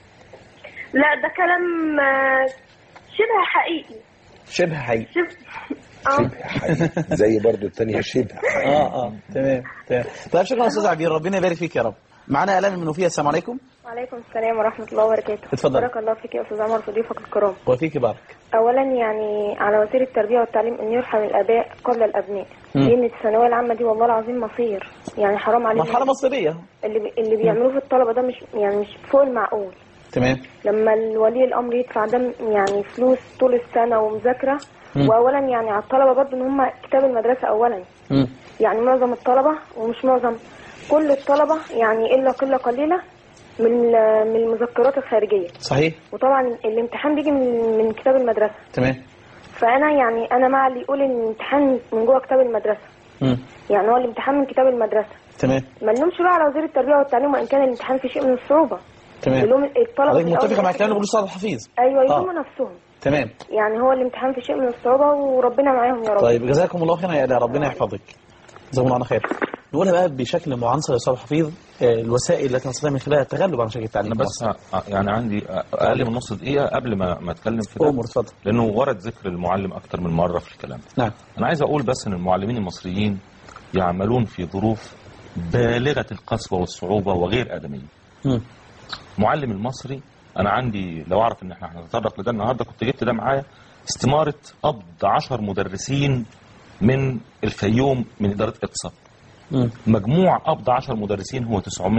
لا ده كلام آه، شبه حقيقي شبه حقيقي شبه اه زي برضو التانية شبه اه اه تمام تمام طيب شكرا يا استاذ عبير ربنا يبارك فيك يا رب معانا الاء من المنوفيه السلام عليكم وعليكم السلام ورحمه الله وبركاته اتفضل. بارك الله فيك يا استاذ عمر في ضيوفك الكرام وفيك بارك اولا يعني على وزير التربيه والتعليم ان يرحم الاباء قبل الابناء مم. لان الثانويه العامه دي والله العظيم مصير يعني حرام علينا مرحله مصيريه اللي بي... اللي بيعملوه في الطلبه ده مش يعني مش فوق المعقول تمام لما الولي الامر يدفع ده يعني فلوس طول السنه ومذاكره مم. واولا يعني على الطلبه برضه ان هم كتاب المدرسه اولا مم. يعني معظم الطلبه ومش معظم كل الطلبه يعني الا قله قليله من ال- من المذكرات الخارجيه صحيح وطبعا الامتحان بيجي من من كتاب المدرسه تمام فانا يعني انا مع اللي يقول ان الامتحان من جوه كتاب المدرسه مم. يعني هو الامتحان من كتاب المدرسه تمام ما نلومش بقى على وزير التربيه والتعليم وان كان الامتحان فيه شيء من الصعوبه تمام يلوم الطلبه حضرتك في الأول متفقه مع والآخر. الكلام اللي بيقوله استاذ الحفيظ ايوه يلوموا آه. نفسهم تمام يعني هو الامتحان فيه شيء من الصعوبه وربنا معاهم يا رب طيب جزاكم الله خيرا يا الاء ربنا يحفظك جزاكم الله خير نقولها بقى بشكل معنصر يا استاذ حفيظ آه، الوسائل التي نستطيع من خلالها التغلب على مشاكل التعليم انا بس ع- يعني عندي اقل من نص دقيقه قبل ما ما اتكلم في ده امر اتفضل لانه ورد ذكر المعلم اكتر من مره في الكلام نعم انا عايز اقول بس ان المعلمين المصريين يعملون في ظروف بالغه القسوه والصعوبه وغير ادميه مم. معلم المصري انا عندي لو اعرف ان احنا هنتطرق لده النهارده كنت جبت ده معايا استماره قبض 10 مدرسين من الفيوم من اداره اقصى مم. مجموع قبض 10 مدرسين هو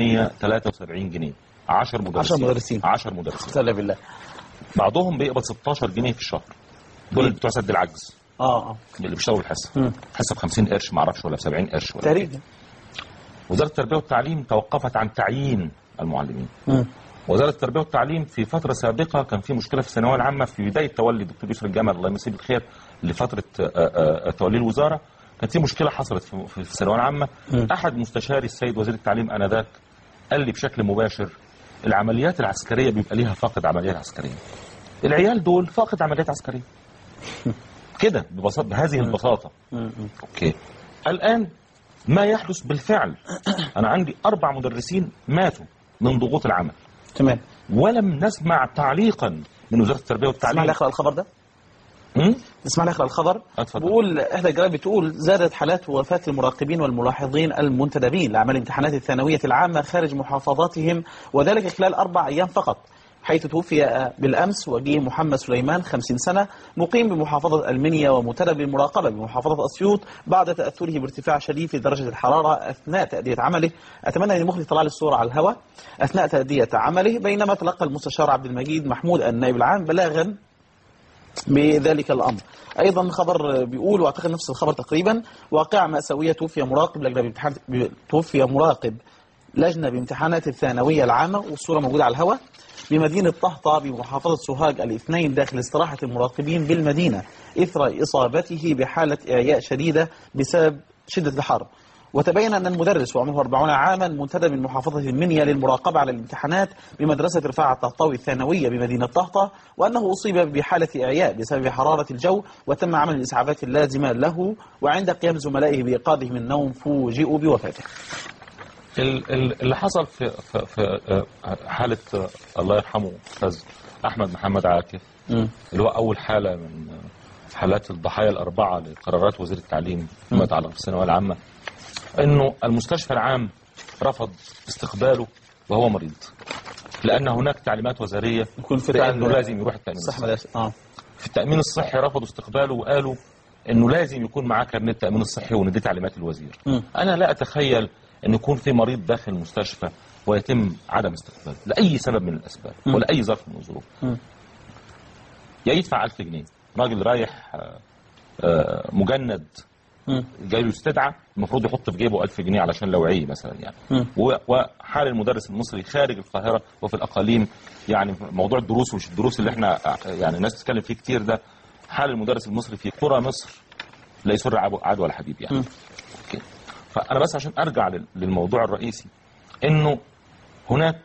973 جنيه 10 مدرسين 10 مدرسين 10 مدرسين استغفر بالله بعضهم بيقبض 16 جنيه في الشهر دول اللي بتوع سد العجز اه اه اللي بيشتغلوا الحصه مم. حصه ب 50 قرش ما اعرفش ولا ب 70 قرش ولا تقريبا وزاره التربيه والتعليم توقفت عن تعيين المعلمين مم. وزاره التربيه والتعليم في فتره سابقه كان في مشكله في الثانويه العامه في بدايه تولي الدكتور يسر الجمل الله يمسيه بالخير لفتره آه، آه، توليه الوزاره كانت في مشكله حصلت في في الثانويه العامه مم. احد مستشاري السيد وزير التعليم انذاك قال لي بشكل مباشر العمليات العسكريه بيبقى ليها فاقد عمليات عسكريه العيال دول فاقد عمليات عسكريه كده ببساطه بهذه البساطه مم. اوكي الان ما يحدث بالفعل انا عندي اربع مدرسين ماتوا من ضغوط العمل تمام ولم نسمع تعليقا من وزاره التربيه اسمع والتعليم لي اقرا الخبر ده م? اسمع لي اقرا الخبر اتفضل. بيقول احدى الجرائد بتقول زادت حالات وفاه المراقبين والملاحظين المنتدبين لاعمال الامتحانات الثانويه العامه خارج محافظاتهم وذلك خلال اربع ايام فقط حيث توفي بالامس وجيه محمد سليمان 50 سنه مقيم بمحافظه المنيا ومنتدب للمراقبه بمحافظه اسيوط بعد تاثره بارتفاع شديد في درجه الحراره اثناء تاديه عمله اتمنى ان المخرج يطلع لي الصوره على الهواء اثناء تاديه عمله بينما تلقى المستشار عبد المجيد محمود النائب العام بلاغا بذلك الامر. ايضا خبر بيقول واعتقد نفس الخبر تقريبا واقعه ماساويه توفي مراقب لجنه بامتحان توفي مراقب لجنه بامتحانات الثانويه العامه والصوره موجوده على الهواء بمدينه طهطا بمحافظه سوهاج الاثنين داخل استراحه المراقبين بالمدينه اثر اصابته بحاله اعياء شديده بسبب شده الحر. وتبين أن المدرس وعمره 40 عاما منتدب من محافظة المنيا للمراقبة على الامتحانات بمدرسة رفاعة الطهطاوي الثانوية بمدينة طهطا وأنه أصيب بحالة إعياء بسبب حرارة الجو وتم عمل الإسعافات اللازمة له وعند قيام زملائه بإيقاظه من النوم فوجئوا بوفاته ال- ال- اللي حصل في في, في آه، حاله آه، الله يرحمه استاذ احمد محمد عاكف اللي هو اول حاله من حالات الضحايا الأربعة لقرارات وزير التعليم فيما يتعلق بالثانوية العامة أنه المستشفى العام رفض استقباله وهو مريض لأن هناك تعليمات وزارية يكون في بأنه تعليم- لازم يروح التأمين صح الصحي مدرسة اه في التأمين الصحي رفضوا استقباله وقالوا انه لازم يكون معاه كارنيه التأمين الصحي وان دي تعليمات الوزير. مم. انا لا اتخيل ان يكون في مريض داخل المستشفى ويتم عدم استقباله لاي سبب من الاسباب مم. ولا اي ظرف من الظروف. مم. يا يدفع 1000 جنيه راجل رايح آه، آه، مجند مم. جاي له استدعى المفروض يحط في جيبه 1000 جنيه علشان لو عي مثلا يعني مم. و- وحال المدرس المصري خارج القاهره وفي الاقاليم يعني موضوع الدروس ومش الدروس اللي احنا يعني الناس تتكلم فيه كتير ده حال المدرس المصري في قرى مصر لا يسر عدو عدو ولا حبيب يعني مم. أوكي. فانا بس عشان ارجع لل- للموضوع الرئيسي انه هناك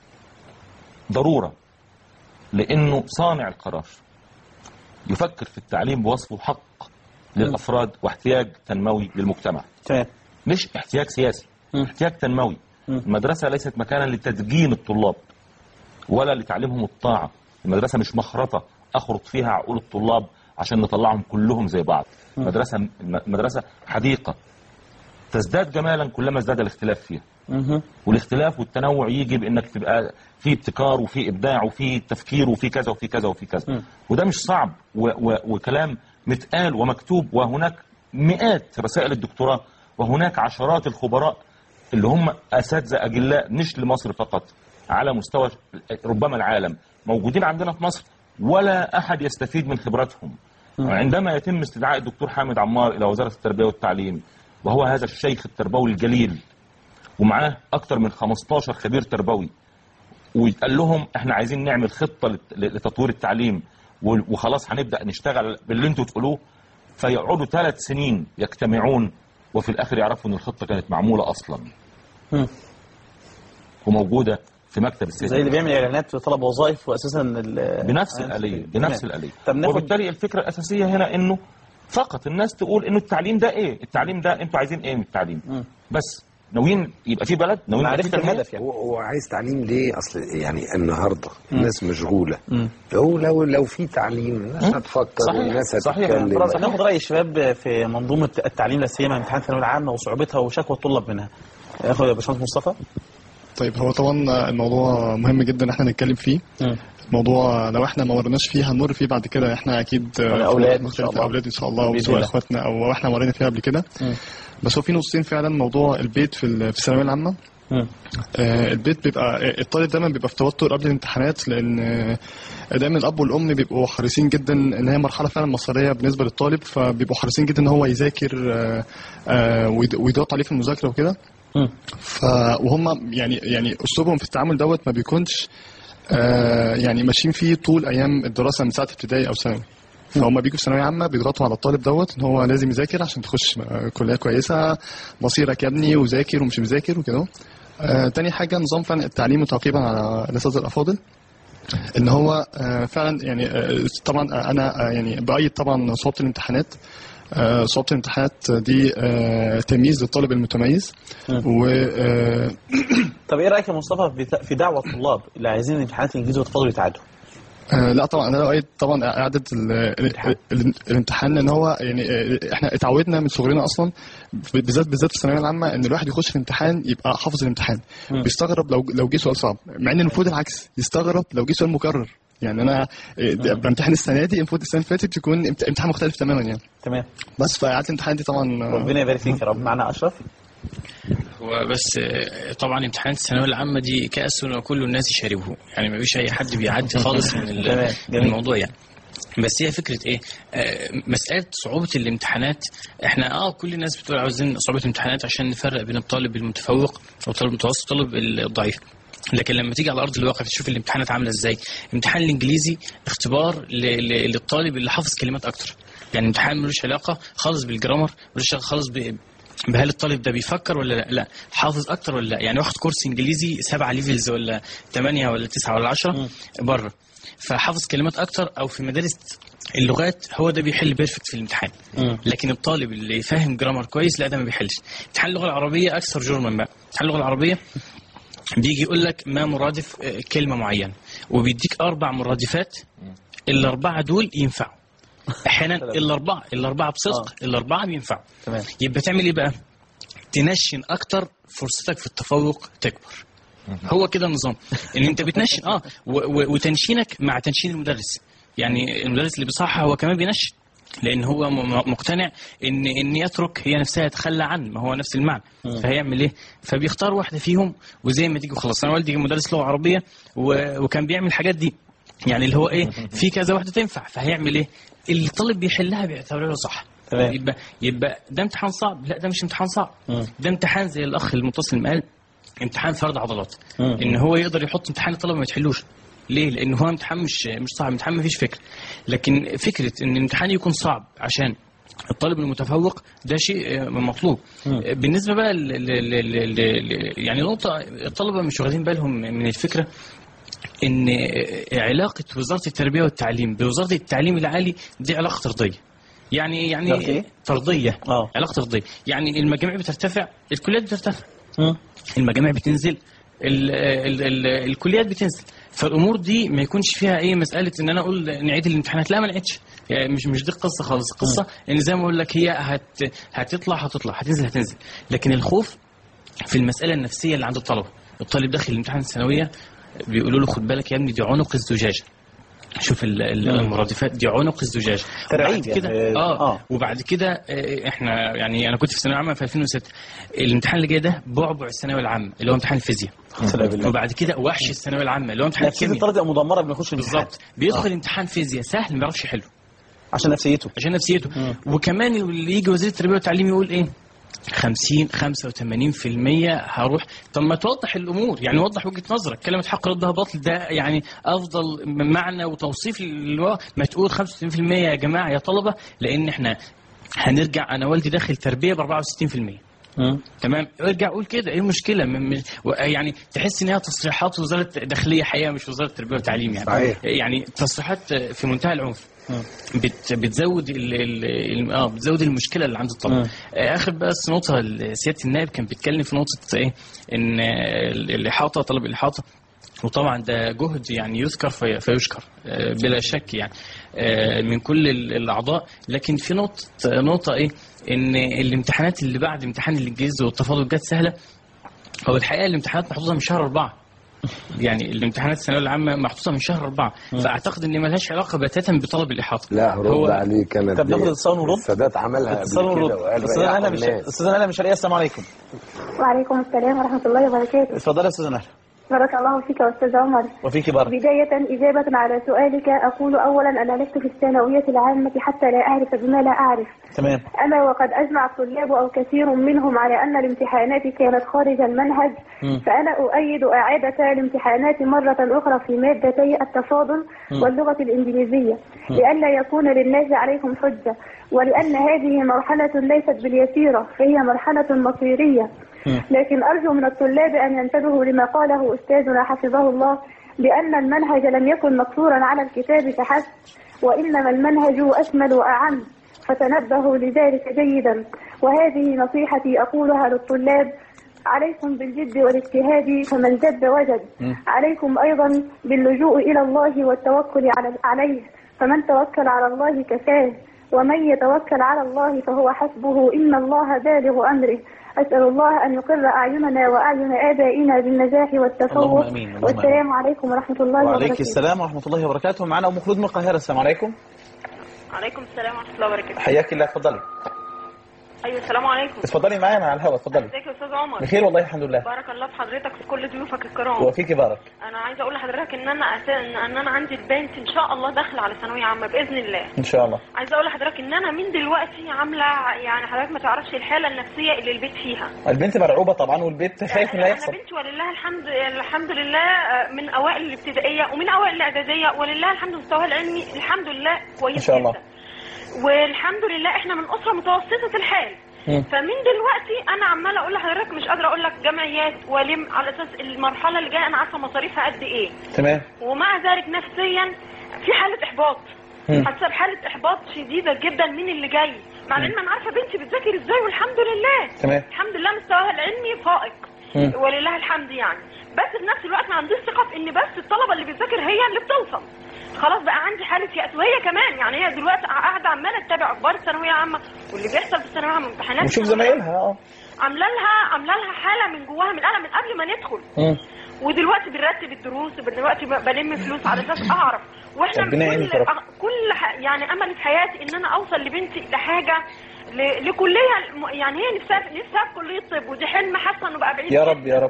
ضروره لانه صانع القرار يفكر في التعليم بوصفه حق للافراد واحتياج تنموي للمجتمع تمام مش احتياج سياسي مم. احتياج تنموي مم. المدرسة ليست مكانا لتدجين الطلاب ولا لتعليمهم الطاعة المدرسة مش مخرطة أخرط فيها عقول الطلاب عشان نطلعهم كلهم زي بعض مدرسة مدرسة حديقة تزداد جمالا كلما ازداد الاختلاف فيها مهم. والاختلاف والتنوع يجي بانك تبقى في ابتكار وفي ابداع وفي تفكير وفي كذا وفي كذا وفي كذا مم. وده مش صعب و و وكلام متقال ومكتوب وهناك مئات رسائل الدكتوراه وهناك عشرات الخبراء اللي هم اساتذه اجلاء مش لمصر فقط على مستوى ربما العالم موجودين عندنا في مصر ولا احد يستفيد من خبراتهم عندما يتم استدعاء الدكتور حامد عمار الى وزاره التربيه والتعليم وهو هذا الشيخ التربوي الجليل ومعاه اكتر من 15 خبير تربوي ويتقال لهم احنا عايزين نعمل خطه لت- لتطوير التعليم و- وخلاص هنبدا نشتغل باللي انتوا تقولوه فيقعدوا ثلاث سنين يجتمعون وفي الاخر يعرفوا ان الخطه كانت معموله اصلا مم. وموجوده في مكتب السيد زي اللي بيعمل اعلانات وطلب وظائف واساسا ال- بنفس آه، الآلية تمام. بنفس الآلية طب ناخد وبالتالي الفكرة الأساسية هنا إنه فقط الناس تقول إنه التعليم ده إيه التعليم ده أنتوا عايزين إيه من التعليم مم. بس ناويين يبقى في بلد ناويين يبقى في معرفة تنمية؟ الهدف يعني هو هو عايز تعليم ليه اصل يعني النهارده الناس مشغوله مم. لو لو لو في تعليم الناس هتفكر صحيح. والناس صحيح. هتتكلم خلاص هناخد راي الشباب في منظومه التعليم لا سيما امتحان الثانويه العامه وصعوبتها وشكوى الطلاب منها اخد يا باشمهندس مصطفى طيب هو طبعا الموضوع مهم جدا ان احنا نتكلم فيه الموضوع لو احنا ما مرناش فيه هنمر فيه بعد كده احنا اكيد الأولاد إن شاء الله. الاولاد ان شاء الله بإذن وسواء الله. اخواتنا او احنا مرينا فيها قبل كده مم. بس هو في نقطتين فعلا موضوع البيت في ال- في الثانويه العامه مم. آه، البيت بيبقى الطالب دايما بيبقى في توتر قبل الامتحانات لان آه، دايما الاب والام بيبقوا حريصين جدا ان هي مرحله فعلا مصيريه بالنسبه للطالب فبيبقوا حريصين جدا ان هو يذاكر آه، آه، ويد- ويضغط عليه في المذاكره وكده مم. ف وهم يعني يعني اسلوبهم في التعامل دوت ما بيكونش آه، يعني ماشيين فيه طول ايام الدراسه من ساعه ابتدائي او ثانوي فهم بيجوا في ثانويه عامه بيضغطوا على الطالب دوت ان هو لازم يذاكر عشان تخش آه، كليه كويسه مصيرك يا ابني وذاكر ومش مذاكر وكده آه، تاني حاجه نظام فعلا التعليم وتعقيبا على الاساتذه الافاضل ان هو آه، فعلا يعني آه، طبعا انا آه، يعني بايد طبعا صعوبه الامتحانات آه، صعوبه الامتحانات دي آه، تمييز للطالب المتميز و آه، طب ايه رايك يا مصطفى في في دعوه الطلاب اللي عايزين الامتحانات الانجليزي وتفضلوا يتعادوا آه، لا طبعا انا رايي طبعا اعاده ال- ال- ال- الامتحان لان هو يعني آه، احنا اتعودنا من صغرنا اصلا بالذات بالذات في الثانويه العامه ان الواحد يخش في الامتحان يبقى حافظ الامتحان مم. بيستغرب لو لو جه سؤال صعب مع ان المفروض العكس يستغرب لو جه سؤال مكرر يعني انا آه، بامتحن السنه دي المفروض السنه اللي فاتت يكون امت- امتحان مختلف تماما يعني تمام بس فاعاده الامتحان دي طبعا آه، ربنا يبارك فيك يا رب معنا اشرف هو بس آه، طبعا امتحانات الثانويه العامه دي كاس وكل الناس يشاربه يعني ما فيش اي حد بيعدي خالص من ال- تمام، من جميل. الموضوع يعني بس هي فكره ايه آه، مساله صعوبه الامتحانات احنا اه كل الناس بتقول عاوزين صعوبه الامتحانات عشان نفرق بين الطالب المتفوق والطالب المتوسط والطالب الضعيف لكن لما تيجي على ارض الواقع تشوف الامتحانات عامله ازاي امتحان الانجليزي اختبار ل- ل- للطالب اللي حافظ كلمات اكتر يعني امتحان ملوش علاقه خالص بالجرامر ملوش علاقه خالص ب بهل الطالب ده بيفكر ولا لا, لا حافظ اكتر ولا لا يعني واخد كورس انجليزي سبعة ليفلز ولا ثمانية ولا تسعة ولا عشرة بره فحافظ كلمات اكتر او في مدارس اللغات هو ده بيحل بيرفكت في الامتحان لكن الطالب اللي فاهم جرامر كويس لا ده ما بيحلش امتحان اللغه العربيه اكثر جرما بقى امتحان اللغه العربيه بيجي يقول لك ما مرادف آه، كلمه معينه وبيديك اربع مرادفات الاربعه دول ينفعوا احيانا الاربعه الاربعه بصدق الاربعه بينفعوا تمام يبقى تعمل ايه بقى تنشن اكتر فرصتك في التفوق تكبر هو كده النظام ان انت بتنشن اه و- و- وتنشينك مع تنشين المدرس يعني المدرس اللي بيصحح هو كمان بينشن لان هو م- م- مقتنع ان ان يترك هي نفسها يتخلى عن ما هو نفس المعنى فهيعمل ايه فبيختار واحده فيهم وزي ما تيجي وخلاص انا والدي مدرس لغه عربيه و- وكان بيعمل الحاجات دي يعني اللي هو ايه في كذا واحده تنفع فهيعمل ايه الطالب بيحلها بيعتبرها صح تمام. يبقى يبقى ده امتحان صعب لا ده مش امتحان صعب ده امتحان زي الاخ المتصل ما قال امتحان فرد عضلات ان هو يقدر يحط امتحان الطلبه ما يتحلوش ليه؟ لان هو امتحان مش مش صعب امتحان ما فيش فكره لكن فكره ان الامتحان يكون صعب عشان الطالب المتفوق ده شيء آه، مطلوب آه، بالنسبه بقى ل ل ل ل ل يعني نقطه الطلبه مش واخدين بالهم من الفكره ان علاقه وزاره التربيه والتعليم بوزاره التعليم العالي دي علاقه طرديه يعني علاقة إيه؟ يعني طرديه اه علاقه طرديه يعني المجاميع بترتفع الكليات بترتفع مم. المجاميع بتنزل ال ال ال الكليات بتنزل فالامور دي ما يكونش فيها ايه مساله ان انا اقول نعيد الامتحانات لا ما نعيدش يعني مش مش دي القصه خالص القصه ان زي ما اقول لك هي هت هتطلع هتطلع هتنزل هتنزل لكن الخوف في المساله النفسيه اللي عند الطلبه الطالب داخل الامتحان الثانويه بيقولوا له خد بالك يا ابني دي عنق الزجاجه شوف ال- ال- المرادفات دي عنق الزجاجه ترعيب وبعد كده يعني. اه, آه. وبعد كده آه، احنا يعني انا كنت في ثانويه عامه في 2006 الامتحان اللي جاي ده بعبع الثانويه العامه اللي هو امتحان الفيزياء سلام بالله. وبعد كده وحش الثانويه العامه اللي هو امتحان نفسية الكيمياء الطالب تبقى مدمرة قبل ما يخش الامتحان بالظبط بيدخل امتحان فيزياء سهل ما بيعرفش يحله عشان نفسيته عشان نفسيته وكمان اللي يجي وزير التربيه والتعليم يقول ايه 50 85% هروح طب ما توضح الامور يعني وضح وجهه نظرك كلمه حق ردها باطل ده يعني افضل معنى وتوصيف اللي هو ما تقول 65% يا جماعه يا طلبه لان احنا هنرجع انا والدي داخل تربيه ب 64% تمام ارجع قول كده ايه المشكله م- م- و- يعني تحس ان هي تصريحات وزاره داخليه حقيقه مش وزاره التربيه والتعليم يعني صحيح. يعني تصريحات في منتهى العنف بت بتزود ال ال ال- اه بتزود المشكله اللي عند الطلبه آه، اخر بس نقطه ال- سياده النائب كان بيتكلم في نقطه ايه ان آه، ال- الاحاطه طلب الاحاطه وطبعا ده جهد يعني يذكر في فيشكر آه، بلا شك يعني آه، من كل ال- الاعضاء لكن في نقطه نقطه ايه ان الامتحانات اللي بعد امتحان الانجليزي والتفاضل جت سهله هو الحقيقه الامتحانات محطوطه من شهر أربعة يعني الامتحانات الثانويه العامه محطوطه من شهر أربعة فاعتقد ان ملهاش علاقه بتاتا بطلب الاحاطه لا هرد هو- عليك انا طب ناخد دي- اتصال ونرد؟ السادات عملها قبل اتصال ونرد كده وقال استاذ ريحوا انا مش الناس. استاذ انا مش السلام عليكم وعليكم السلام ورحمة الله وبركاته اتفضلي يا استاذ نهر بارك الله فيك يا أستاذ عمر وفيك بارك بداية إجابة على سؤالك أقول أولا أنا لست في الثانوية العامة حتى لا أعرف بما لا أعرف تمام أما وقد أجمع الطلاب أو كثير منهم على أن الامتحانات كانت خارج المنهج مم. فأنا أؤيد إعادة الامتحانات مرة أخرى في مادتي التفاضل واللغة الإنجليزية لئلا يكون للناس عليكم حجة ولأن هذه مرحلة ليست باليسيرة فهي مرحلة مصيرية لكن أرجو من الطلاب أن ينتبهوا لما قاله أستاذنا حفظه الله بأن المنهج لم يكن مقصورا على الكتاب فحسب وإنما المنهج أشمل وأعم فتنبهوا لذلك جيدا وهذه نصيحتي أقولها للطلاب عليكم بالجد والاجتهاد فمن جد وجد عليكم أيضا باللجوء إلى الله والتوكل على عليه فمن توكل على الله كفاه ومن يتوكل على الله فهو حسبه إن الله بالغ أمره أسأل الله أن يقر أعيننا وأعين آبائنا بالنجاح والتفوق اللهم آمين، اللهم والسلام عليكم ورحمة الله وعليك وبركاته السلام ورحمه الله وبركاته معنا ام خلود من القاهره السلام عليكم عليكم السلام ورحمة الله وبركاته حياك الله اتفضلي أيوة السلام عليكم اتفضلي معانا على الهواء اتفضلي ازيك يا أستاذ عمر بخير والله الحمد لله بارك الله في حضرتك في كل ضيوفك الكرام وفيك بارك أنا عايزة أقول لحضرتك إن أنا أسا... إن أنا عندي البنت إن شاء الله داخلة على ثانوية عامة بإذن الله ان شاء الله عايزة أقول لحضرتك إن أنا من دلوقتي عاملة يعني حضرتك ما تعرفش الحالة النفسية اللي البيت فيها البنت مرعوبه طبعا والبيت خايف من اللي أنا هيحصل بنتي ولله الحمد الحمد لله آه، من أوائل الابتدائية ومن أوائل الإعدادية ولله الحمد مستواها العلمي الحمد لله كويس ان شاء الله جدا والحمد لله احنا من اسره متوسطه الحال مم. فمن دلوقتي انا عماله اقول لحضرتك مش قادره اقول لك جمعيات والم على اساس المرحله اللي جايه انا عارفه مصاريفها قد ايه تمام ومع ذلك نفسيا في حاله احباط مم. حاسه بحاله احباط شديده جدا من اللي جاي مع ان انا عارفه بنتي بتذاكر ازاي والحمد لله تمام الحمد لله مستواها العلمي فائق مم. ولله الحمد يعني بس في نفس الوقت ما عنديش ثقه في ان بس الطلبه اللي بتذاكر هي اللي بتوصل خلاص بقى عندي حاله يأس وهي كمان يعني هي دلوقتي قاعده عماله تتابع اخبار الثانويه العامه واللي بيحصل في الثانويه العامه امتحانات نشوف الثانوية زمايلها اه عامله لها عامله لها حاله من جواها من القلق من قبل ما ندخل مم. ودلوقتي بنرتب الدروس دلوقتي ب- بلم فلوس على اساس اعرف واحنا ربنا يعينك كل يا رب. أ- كل ح... يعني املي في حياتي ان انا اوصل لبنتي لحاجه ل... لكليه الم- يعني هي نفسها نفسها في كليه طب ودي حلم حاسه انه بقى بعيد يا رب يا رب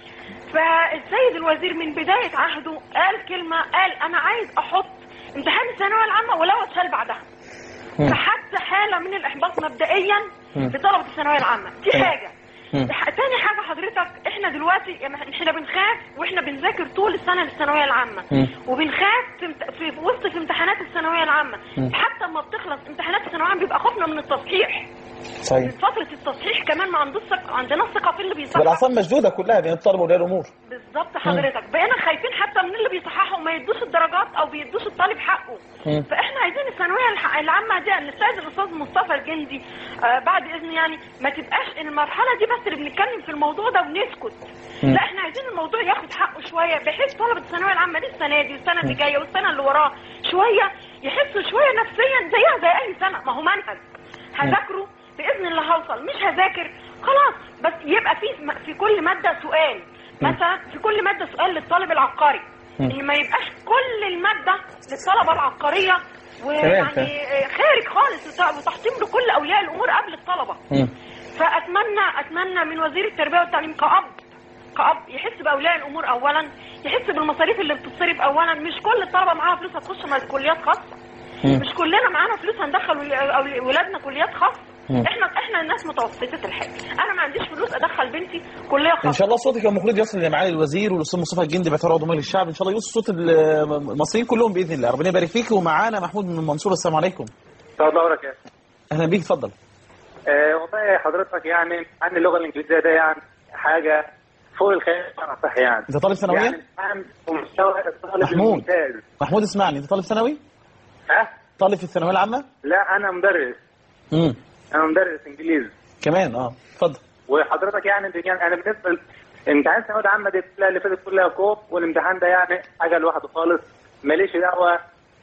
فالسيد الوزير من بدايه عهده قال كلمه قال انا عايز احط امتحان الثانويه العامه ولو اتشال بعدها مم. فحتى حاله من الاحباط مبدئيا مم. لطلبه الثانويه العامه دي تمام. حاجه مم. ح- تاني حاجة حضرتك احنا دلوقتي يعني احنا بنخاف واحنا بنذاكر طول السنة للثانوية العامة مم. وبنخاف في, امت- في في وسط في امتحانات الثانوية العامة مم. حتى لما بتخلص امتحانات الثانوية العامة بيبقى خوفنا من التصحيح صحيح من فترة التصحيح كمان ما عندوش ثقة عندنا ثقة في اللي بيصحح والاعصاب مشدوده كلها بين الطلبه واولياء الامور بالظبط حضرتك بقينا خايفين حتى من اللي بيصححوا وما يدوش الدرجات او بيدوش الطالب حقه مم. فاحنا عايزين الثانويه الح- العامه دي ان السيد الاستاذ مصطفى الجندي آه بعد اذن يعني ما تبقاش ان المرحله دي بس اللي بنتكلم في الموضوع ده ونسكت مم. لا احنا عايزين الموضوع ياخد حقه شويه بحيث طلبه الثانويه العامه دي السنه دي والسنه اللي جايه والسنه اللي وراها شويه يحسوا شويه نفسيا زيها زي اي سنه ما هو منهج هذاكره باذن الله هوصل مش هذاكر خلاص بس يبقى في في كل ماده سؤال مثلا في كل ماده سؤال للطالب العبقري مم. ان ما يبقاش كل الماده للطلبه العبقريه تمام، ويعني آه، خارج خالص وت- وتحطيم لكل اولياء الامور قبل الطلبه مم. فاتمنى اتمنى من وزير التربيه والتعليم كأب كأب يحس باولياء الامور اولا يحس بالمصاريف اللي بتتصرف اولا مش كل الطلبه معاها فلوس هتخش مع كليات خاصه مم. مش كلنا معانا فلوس هندخل ول- أول- ولادنا كليات خاصه مم. احنا احنا الناس متوسطه الحال انا ما عنديش فلوس ادخل بنتي كليه خاصه ان شاء الله صوتك المفروض يصل لمعالي الوزير والاستاذ مصطفى الجندي باعتبار عضو مجلس الشعب ان شاء الله يوصل صوت المصريين كلهم باذن الله ربنا يبارك فيك ومعانا محمود من المنصوره السلام عليكم الله وبركاته اهلا بيك اتفضل آه والله حضرتك يعني عن اللغه الانجليزيه ده يعني حاجه فوق الخيال انا صح يعني انت طالب ثانويه يعني امتحان ومستوى الطالب محمود. الممتاز محمود اسمعني انت طالب ثانوي ها طالب في الثانويه العامه لا انا مدرس امم انا مدرس انجليزي كمان اه اتفضل وحضرتك يعني يعني انا بالنسبه لامتحان الثانويه العامه دي كلها اللي فاتت كلها كوب والامتحان ده يعني حاجه لوحده خالص ماليش دعوه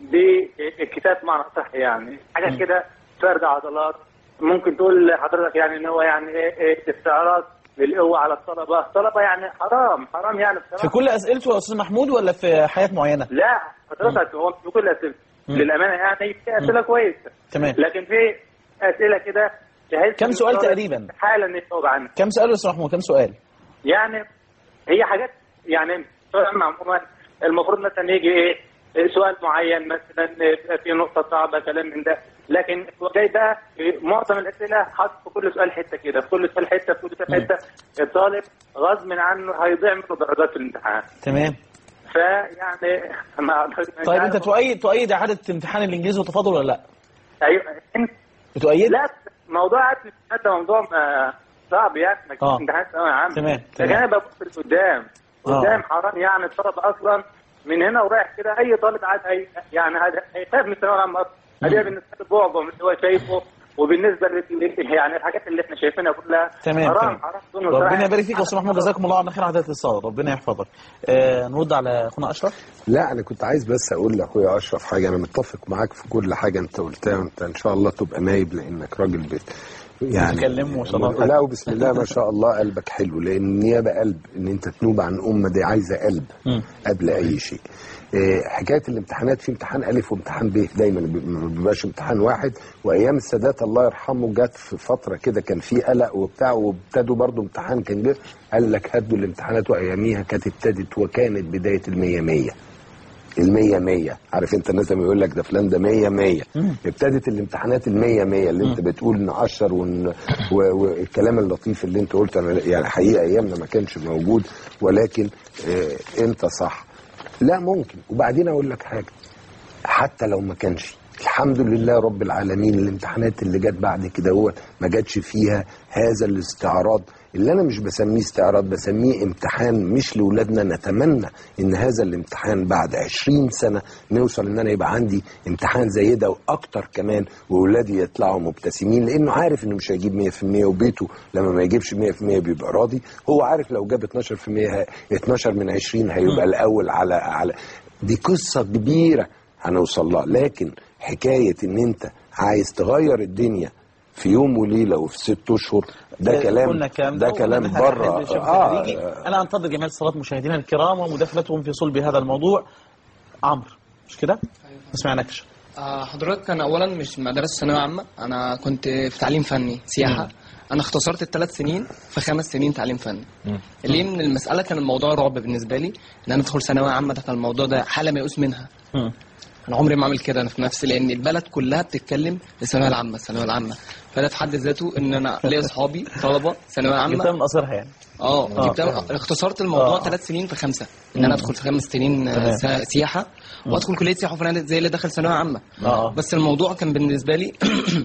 بالكتاب معنى صح يعني حاجه كده فرد عضلات ممكن تقول لحضرتك يعني ان هو يعني ايه إيه استعراض للقوه على الطلبه الطلبه يعني حرام حرام يعني بصراحه في كل اسئلته يا استاذ محمود ولا في حياه معينه لا حضرتك هو في كل اسئله مم. للامانه يعني في اسئله كويسه تمام لكن في اسئله كده تحس كم إن سؤال الطالب تقريبا؟ حالا انه يجاوب عنها كم سؤال يا استاذ محمود كم سؤال يعني هي حاجات يعني سؤال عموما المفروض مثلا يجي ايه سؤال معين مثلا في نقطة صعبة كلام من ده لكن هو جاي بقى في معظم الأسئلة حاطط في كل سؤال حتة كده في كل سؤال حتة في كل سؤال حتة الطالب غصب عنه هيضيع منه درجات في الامتحان تمام فيعني ما طيب انت تؤيد تؤيد اعاده امتحان الانجليزي والتفاضل ولا لا ايوه بتؤيد لا موضوع عدل الامتحان ده موضوع آه، صعب يعني انك آه. امتحان ثانوي عام تمام، لكن تمام. انا ببص لقدام آه. قدام حرام يعني الطلبه اصلا من هنا ورايح كده اي طالب عاد هي يعني هذا هيخاف من الثانويه العامه اصلا هذه بالنسبه له بعبع من اللي هو شايفه وبالنسبه لل- يعني الحاجات اللي احنا شايفينها كلها تمام حرام تمام حرام دون ربنا وصراحة. يبارك فيك يا استاذ محمود جزاكم الله عنا خير على هذا الاتصال ربنا يحفظك آه نرد على اخونا اشرف لا انا كنت عايز بس اقول لاخويا اشرف حاجه انا متفق معاك في كل حاجه انت قلتها وانت ان شاء الله تبقى نايب لانك راجل بيت يعني متكلم ما شاء الله. لا وبسم الله ما شاء الله قلبك حلو لان النيابه قلب ان انت تنوب عن امه دي عايزه قلب مم. قبل اي شيء آه، حكايه الامتحانات في امتحان الف وامتحان ب دايما بي- ما بيبقاش امتحان واحد وايام السادات الله يرحمه جت في فتره كده كان في قلق وبتاع وابتدوا برضو امتحان كان جه قال لك هدوا الامتحانات واياميها كانت ابتدت وكانت بدايه المية مية المية مية عارف انت الناس لما يقول لك ده فلان ده مية مية مم. ابتدت الامتحانات المية مية اللي انت بتقول نقشر ون... و... والكلام اللطيف اللي انت قلته انا يعني حقيقه ايامنا ما كانش موجود ولكن اه انت صح لا ممكن وبعدين اقول لك حاجه حتى لو ما كانش الحمد لله رب العالمين الامتحانات اللي جت بعد كده هو ما جاتش فيها هذا الاستعراض اللي انا مش بسميه استعراض بسميه امتحان مش لاولادنا نتمنى ان هذا الامتحان بعد 20 سنه نوصل ان انا يبقى عندي امتحان زي ده واكتر كمان واولادي يطلعوا مبتسمين لانه عارف انه مش هيجيب 100% وبيته لما ما يجيبش 100% بيبقى راضي هو عارف لو جاب 12% ه- 12 من 20 هيبقى الاول على على دي قصه كبيره هنوصل لها لكن حكايه ان انت عايز تغير الدنيا في يوم وليله وفي ست اشهر ده قلنا كلام الكلام ده وقلنا كلام إنها بره حزب الشباب اه الخارجي. انا انتظر جميع اتصالات مشاهدينا الكرام ومداخلتهم في صلب هذا الموضوع عمرو مش كده؟ ما سمعناكش آه، حضرتك انا اولا مش مدرسه ثانويه عامه انا كنت في تعليم فني سياحه انا اختصرت الثلاث سنين في خمس سنين تعليم فني ليه من المساله كان الموضوع رعب بالنسبه لي ان انا ادخل ثانويه عامه ده كان الموضوع ده حاله ميؤوس منها انا عمري ما اعمل كده انا في نفسي لان البلد كلها بتتكلم الثانويه العامه الثانويه العامه فده في حد ذاته ان انا ليا اصحابي طلبه ثانويه عامه جبتها من قصرها يعني اه آه. جبتها اختصرت الموضوع آه. ثلاث سنين في خمسه ان انا ادخل في خمس سنين آه، تمام. سا- سياحه وادخل كليه سياحه وفنادق زي اللي دخل ثانويه عامه اه بس الموضوع كان بالنسبه لي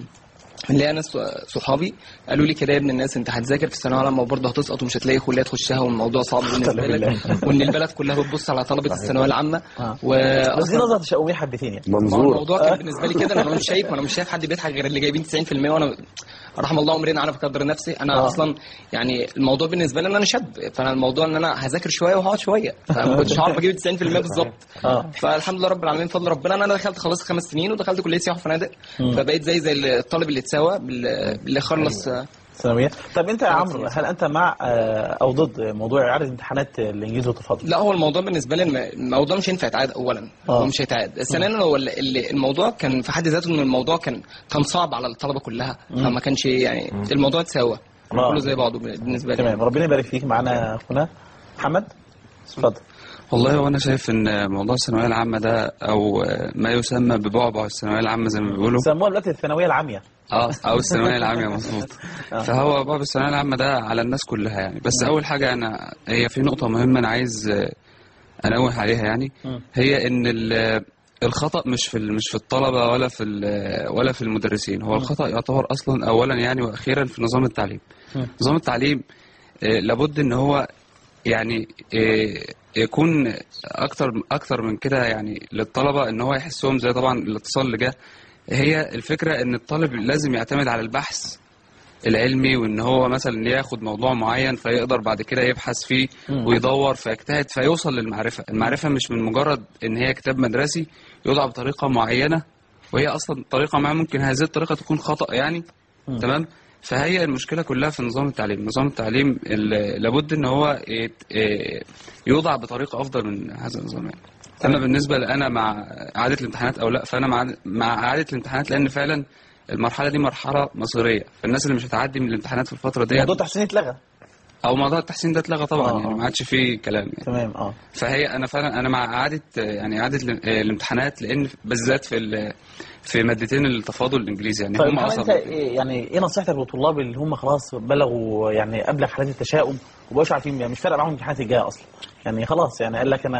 اللي انا صحابي قالوا لي كده يا ابن الناس انت هتذاكر في الثانويه العامه وبرضه هتسقط ومش هتلاقي كليه تخشها والموضوع صعب بالنسبه لك وان البلد كلها بتبص على طلبه الثانويه العامه و بس دي نظره تشاؤميه حبتين يعني ما هو الموضوع كان بالنسبه لي كده انا مش شايف ما انا مش شايف حد بيضحك غير اللي جايبين 90% وانا رحم الله امرئ عرف قدر نفسي انا آه. اصلا يعني الموضوع بالنسبه لي ان انا شاب فانا الموضوع ان انا هذاكر شويه وهقعد شويه فما كنتش هعرف اجيب 90% بالظبط اه فالحمد لله رب العالمين بفضل ربنا انا دخلت خلصت خمس سنين ودخلت كليه سياحه وفنادق مم. فبقيت زي زي الطالب اللي اتساوى بال- اللي خلص ثانويه طب انت يا عمرو هل انت مع آه، او ضد موضوع اعاده امتحانات الانجليزي والتفاضل؟ لا هو الموضوع بالنسبه لي الم- الموضوع مش هينفع يتعاد اولا آه. هو مش هيتعاد ثانيا هو ال- ال- الموضوع كان في حد ذاته ان الموضوع كان كان صعب على الطلبه كلها مم. فما كانش يعني الموضوع اتساوى آه. كله زي بعضه بالنسبه لي تمام ربنا يبارك فيك معانا اخونا محمد اتفضل والله وانا شايف ان موضوع الثانويه العامه ده او ما يسمى ببعبع الثانويه العامه زي ما بيقولوا سموها دلوقتي الثانويه العاميه اه او الثانويه العامه مظبوط آه. فهو بعبع الثانويه العامه ده على الناس كلها يعني بس اول حاجه انا هي في نقطه مهمه انا عايز آه، انوه عليها يعني مم. هي ان ال- الخطا مش في ال- مش في الطلبه ولا في ال- ولا في المدرسين هو الخطا يعتبر اصلا اولا يعني واخيرا في نظام التعليم مم. نظام التعليم آه، لابد ان هو يعني آه، يكون اكتر اكتر من كده يعني للطلبه ان هو يحسهم زي طبعا الاتصال اللي جه هي الفكره ان الطالب لازم يعتمد على البحث العلمي وان هو مثلا ياخد موضوع معين فيقدر بعد كده يبحث فيه مم. ويدور فيجتهد فيوصل للمعرفه المعرفه مش من مجرد ان هي كتاب مدرسي يوضع بطريقه معينه وهي اصلا طريقه ما ممكن هذه الطريقه تكون خطا يعني مم. تمام فهي المشكله كلها في نظام التعليم نظام التعليم ال- لابد ان هو يت- إيه يوضع بطريقه افضل من هذا النظام يعني اما بالنسبه لانا مع اعاده الامتحانات او لا فانا مع مع اعاده الامتحانات لان فعلا المرحله دي مرحله مصيريه فالناس اللي مش هتعدي من الامتحانات في الفتره دي موضوع التحسين اتلغى او موضوع التحسين ده اتلغى طبعا آه، يعني آه. ما عادش فيه كلام يعني تمام اه فهي انا فعلا انا مع اعاده يعني اعاده الام- الامتحانات لان بالذات في ال- في مادتين التفاضل الانجليزي يعني طيب هم محمد اصعب انت إيه يعني ايه نصيحتك للطلاب اللي هم خلاص بلغوا يعني ابلغ حالات التشاؤم ومبقوش عارفين يعني مش فارق معاهم الامتحانات الجايه اصلا يعني خلاص يعني قال لك انا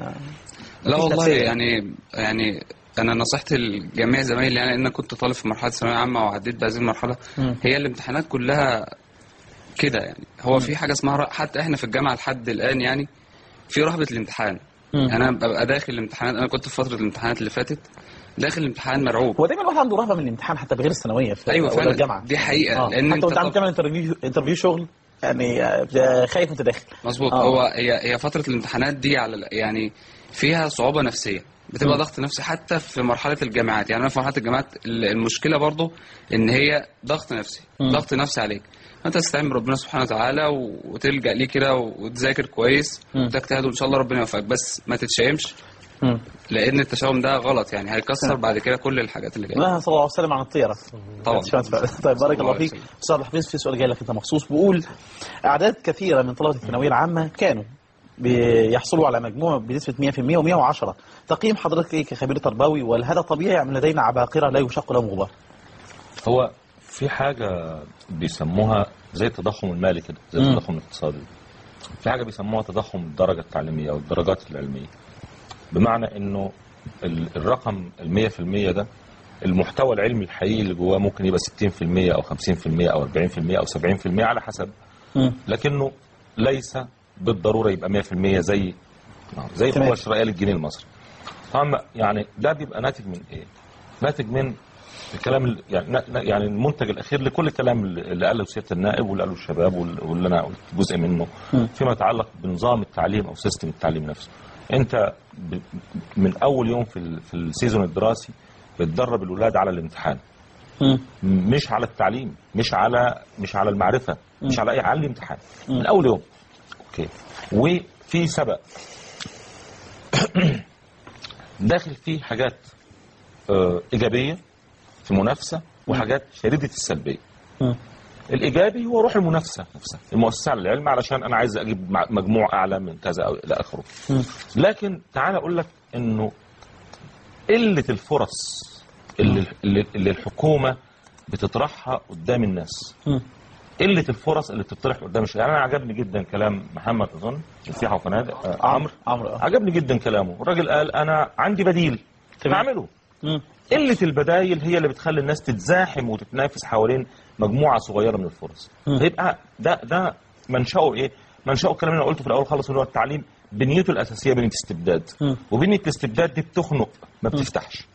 لا مفيش والله نفسية. يعني يعني انا نصيحتي لجميع زمايلي يعني ان انا كنت طالب في مرحله ثانويه عامه وعديت بهذه المرحله مم. هي الامتحانات كلها كده يعني هو في حاجه اسمها ر- حتى احنا في الجامعه لحد الان يعني في رهبه الامتحان مم. انا ببقى داخل الامتحانات انا كنت في فتره الامتحانات اللي فاتت داخل الامتحان مرعوب هو دايما الواحد عنده رهبه من الامتحان حتى بغير الثانويه في أيوة ولا فعلا. الجامعه دي حقيقة، آه. لأن حتى أنت وانت عم طب- تعمل انترفيو انترفيو شغل يعني آه، خايف وانت داخل مظبوط آه. هو هي هي فتره الامتحانات دي على ال- يعني فيها صعوبه نفسيه بتبقى مم. ضغط نفسي حتى في مرحله الجامعات يعني انا في مرحله الجامعات ال- المشكله برضو ان هي ضغط نفسي مم. ضغط نفسي عليك انت تستعين بربنا سبحانه وتعالى و- وتلجا ليه كده وتذاكر كويس مم. وتجتهد وان شاء الله ربنا يوفقك بس ما تتشائمش مم. لان التشاؤم ده غلط يعني هيكسر بعد كده كل الحاجات اللي جايه لا صلى الله عليه وسلم عن الطيره طبعا. طيب بارك الله الله فيك يسلمك. استاذ عبد الحفيظ في سؤال جاي لك انت مخصوص بيقول اعداد كثيره من طلبه الثانويه العامه كانوا بيحصلوا على مجموع بنسبه 100% و110 تقييم حضرتك ايه كخبير تربوي وهل هذا طبيعي ام لدينا عباقره لا يشق لهم غبار؟ هو في حاجة بيسموها زي التضخم المالي كده زي مم. التضخم الاقتصادي في حاجة بيسموها تضخم الدرجة التعليمية أو الدرجات العلمية بمعنى إنه ال- الرقم المية في المية ده المحتوى العلمي الحقيقي اللي جواه ممكن يبقى 60% أو 50% أو 40% أو 70% على حسب لكنه ليس بالضرورة يبقى 100% زي زي تمام. القوة الشرائية للجنيه المصري طبعا يعني ده بيبقى ناتج من ايه؟ ناتج من الكلام ال- يعني نا- نا- يعني المنتج الاخير لكل الكلام اللي اللي قاله سياده النائب واللي قاله الشباب وال- واللي انا قلت جزء منه مم. فيما يتعلق بنظام التعليم او سيستم التعليم نفسه. انت ب... من اول يوم في ال... في السيزون الدراسي بتدرب الولاد على الامتحان مم. مش على التعليم مش على مش على المعرفه مش على اي على الامتحان من اول يوم اوكي وفي سبق داخل فيه حاجات آه، ايجابيه في منافسه وحاجات شديده السلبيه مم. الايجابي هو روح المنافسه نفسها المؤسسه على العلم علشان انا عايز اجيب مع- مجموع اعلى من كذا او الى اخره لكن تعال اقول لك انه قله الفرص اللي, اللي, اللي الحكومه بتطرحها قدام الناس مم. قله الفرص اللي بتطرح قدام الشارع يعني انا عجبني جدا كلام محمد اظن السياحه وفنادق آه، عمرو عمرو آه. عجبني جدا كلامه الراجل قال انا عندي بديل اعمله مم. قله البدايل هي اللي بتخلي الناس تتزاحم وتتنافس حوالين مجموعه صغيره من الفرص مم. فيبقى ده ده منشأه ايه منشأه الكلام اللي انا قلته في الاول خالص اللي هو التعليم بنيته الاساسيه بنيه استبداد مم. وبنيه الاستبداد دي بتخنق ما بتفتحش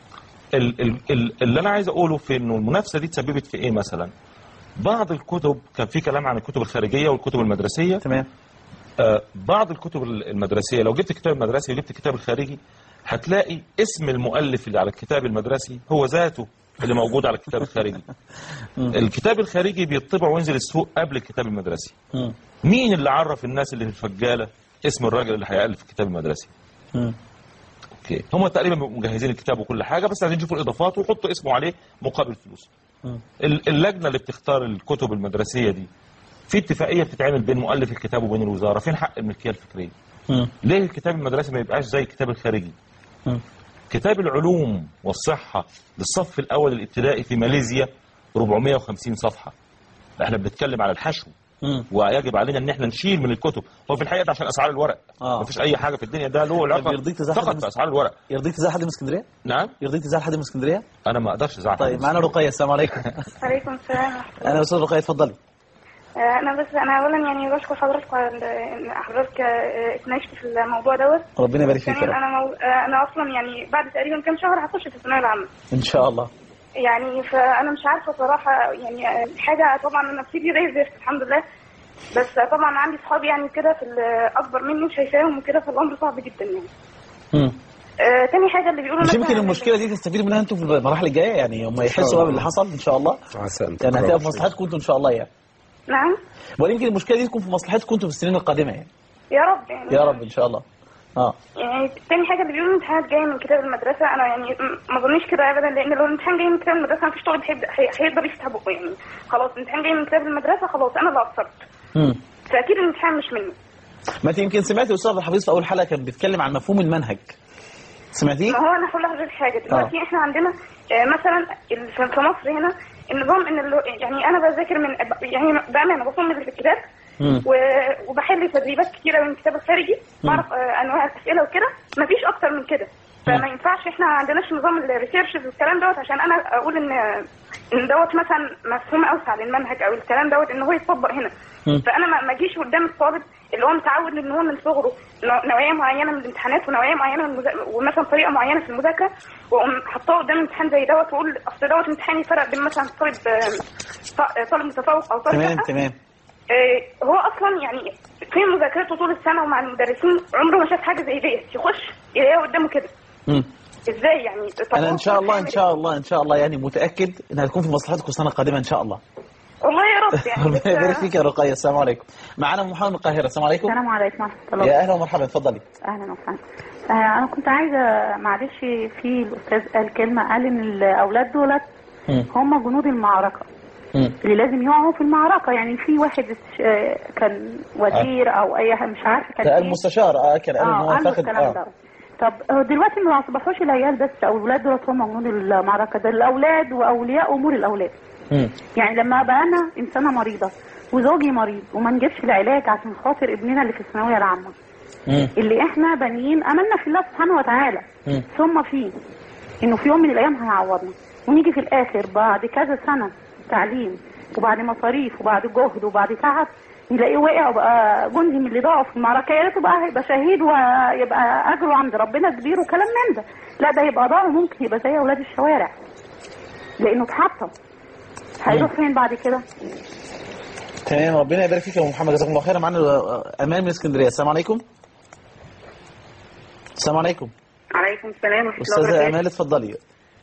ال ال ال اللي انا عايز اقوله في انه المنافسه دي تسببت في ايه مثلا بعض الكتب كان في كلام عن الكتب الخارجيه والكتب المدرسيه تمام آه بعض الكتب المدرسيه لو جبت الكتاب المدرسي وجبت الكتاب الخارجي هتلاقي اسم المؤلف اللي على الكتاب المدرسي هو ذاته اللي موجود على الكتاب الخارجي الكتاب الخارجي بيطبع وينزل السوق قبل الكتاب المدرسي مم. مين اللي عرف الناس اللي في الفجاله اسم الراجل اللي هيألف الكتاب المدرسي مم. اوكي هم تقريبا بيبقوا مجهزين الكتاب وكل حاجه بس عايزين يشوفوا الاضافات ويحطوا اسمه عليه مقابل فلوس مم. ال- اللجنه اللي بتختار الكتب المدرسيه دي في اتفاقيه بتتعمل بين مؤلف الكتاب وبين الوزاره فين حق الملكيه الفكريه مم. ليه الكتاب المدرسي ما يبقاش زي الكتاب الخارجي مم. كتاب العلوم والصحه للصف الاول الابتدائي في ماليزيا 450 صفحه احنا بنتكلم على الحشو مم. ويجب علينا ان احنا نشيل من الكتب هو في الحقيقه ده عشان اسعار الورق آه. مفيش اي حاجه في الدنيا ده له علاقه يرضيك تزعل حد فقط من- باسعار الورق يرضيك تزعل حد من اسكندريه؟ نعم يرضيك تزعل حد من اسكندريه؟ انا ما اقدرش ازعل طيب معانا رقيه السلام عليكم عليكم السلام انا استاذ رقيه اتفضلي آه، انا بس انا اولا يعني بشكر حضرتك على ال- ان حضرتك آه، اتناقشت في الموضوع دوت ربنا يبارك فيك يا ثانيا رب انا مو... آه، انا اصلا يعني بعد تقريبا كام شهر هخش في الثانويه العامه ان شاء الله يعني فانا مش عارفه صراحه يعني آه، حاجه طبعا انا نفسيتي زي الزفت الحمد لله بس آه، طبعا عندي صحابي يعني كده في ال- اكبر مني وشايفاهم وكده فالامر صعب جدا يعني مم. آه، تاني حاجه اللي بيقولوا مش مثلاً- يمكن المشكله دي تستفيدوا منها انتم في المراحل الجايه يعني هم يحسوا بقى باللي حصل ان شاء الله عسى أن يعني تكرهوا هتبقى في شيئاً. مصلحتكم انتم ان شاء الله يعني نعم ويمكن المشكله دي تكون في مصلحتكم انتم في السنين القادمه يعني يا رب يعني يا رب ان شاء الله اه يعني تاني حاجه اللي بيقولوا الامتحانات جايه من كتاب المدرسه انا يعني م- ما اظنش كده ابدا لان لو الامتحان جاي من كتاب المدرسه مفيش طالب هيبدا هي- هيقدر يفتح بقه يعني خلاص الامتحان جاي من كتاب المدرسه خلاص انا اللي قصرت مم. فاكيد الامتحان مش مني ما انت يمكن سمعتي استاذ عبد الحفيظ في اول حلقه كان بيتكلم عن مفهوم المنهج سمعتيه؟ ما هو انا هقول لحضرتك حاجه دلوقتي احنا عندنا آه، مثلا ال- في في مصر هنا النظام ان اللي- يعني انا بذاكر من يعني بامانه بصمم اللي في الكتاب مم. و- وبحل تدريبات كتيره من الكتاب الخارجي بعرف آه، انواع الاسئله وكده مفيش اكتر من كده فما ينفعش احنا ما عندناش نظام الريسيرش والكلام دوت عشان انا اقول ان ان دوت مثلا مفهوم اوسع للمنهج او الكلام دوت ان هو يتطبق هنا مم. فانا ما ما اجيش قدام الطالب اللي هو متعود ان هو من صغره نوع- نوعيه معينه من الامتحانات ونوعيه معينه من المذا... ومثلا طريقه معينه في المذاكره واقوم حطاه قدام امتحان زي دوت واقول اصل دوت امتحان يفرق بين مثلا طالب آه، ط- طالب متفوق او طالب تمام لأ. تمام آه، هو اصلا يعني في مذاكرته طول السنه ومع المدرسين عمره ما شاف حاجه زي ديت يخش يلاقيها قدامه كده مم. ازاي يعني انا ان شاء الله ان شاء الله ان شاء الله يعني متاكد انها تكون في مصلحتكم السنه القادمه ان شاء الله والله يا رب يعني ربنا بس- يبارك فيك يا رقيه السلام عليكم معانا ام محمد من القاهره السلام عليكم السلام عليكم ورحمة الله يا اهلا ومرحبا اتفضلي أهلا وسهلا آه، أنا كنت عايزة معلش في الأستاذ قال كلمة قال إن الأولاد دولت مم. هم جنود المعركة مم. اللي لازم يقعوا في المعركة يعني في واحد آه، كان وزير أو أي حاجة مش عارفة كان ده إيه. المستشار اه كان قال ان اه هو قال له فاقد الكلام ده طب هو دلوقتي ما اصبحوش العيال بس او الولاد دولت هم جنود المعركه ده الاولاد واولياء امور الاولاد مم. يعني لما ابقى انا انسانه مريضه وزوجي مريض وما نجيبش العلاج عشان خاطر ابننا اللي في الثانويه العامه مم. اللي احنا بانيين املنا في الله سبحانه وتعالى مم. ثم فيه انه في يوم من الايام هيعوضنا ونيجي في الاخر بعد كذا سنه تعليم وبعد مصاريف وبعد جهد وبعد تعب نلاقيه وقع وبقى جندي من اللي ضاعوا في المعركه يا ريته بقى هيبقى شهيد ويبقى اجره عند ربنا كبير وكلام من ده لا ده يبقى ضاع وممكن يبقى زي اولاد الشوارع لانه اتحطم هيروح فين بعد كده؟ تمام ربنا يبارك فيك يا ام محمد جزاكم الله خيرا معانا آه، امان من اسكندريه السلام عليكم السلام عليكم عليكم السلام ورحمة الله استاذه وبركاته امال اتفضلي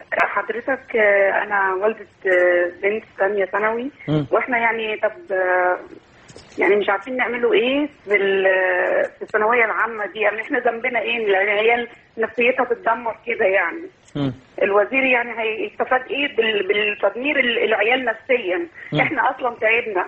حضرتك آه، أنا والدة آه، بنت ثانية ثانوي مم. وإحنا يعني طب آه، يعني مش عارفين نعمله إيه في ال- في الثانوية العامة دي يعني إحنا ذنبنا إيه إن العيال نفسيتها تتدمر كده يعني الوزير يعني هيستفاد إيه بال- بالتدمير ال- العيال نفسيا مم. إحنا أصلا تعبنا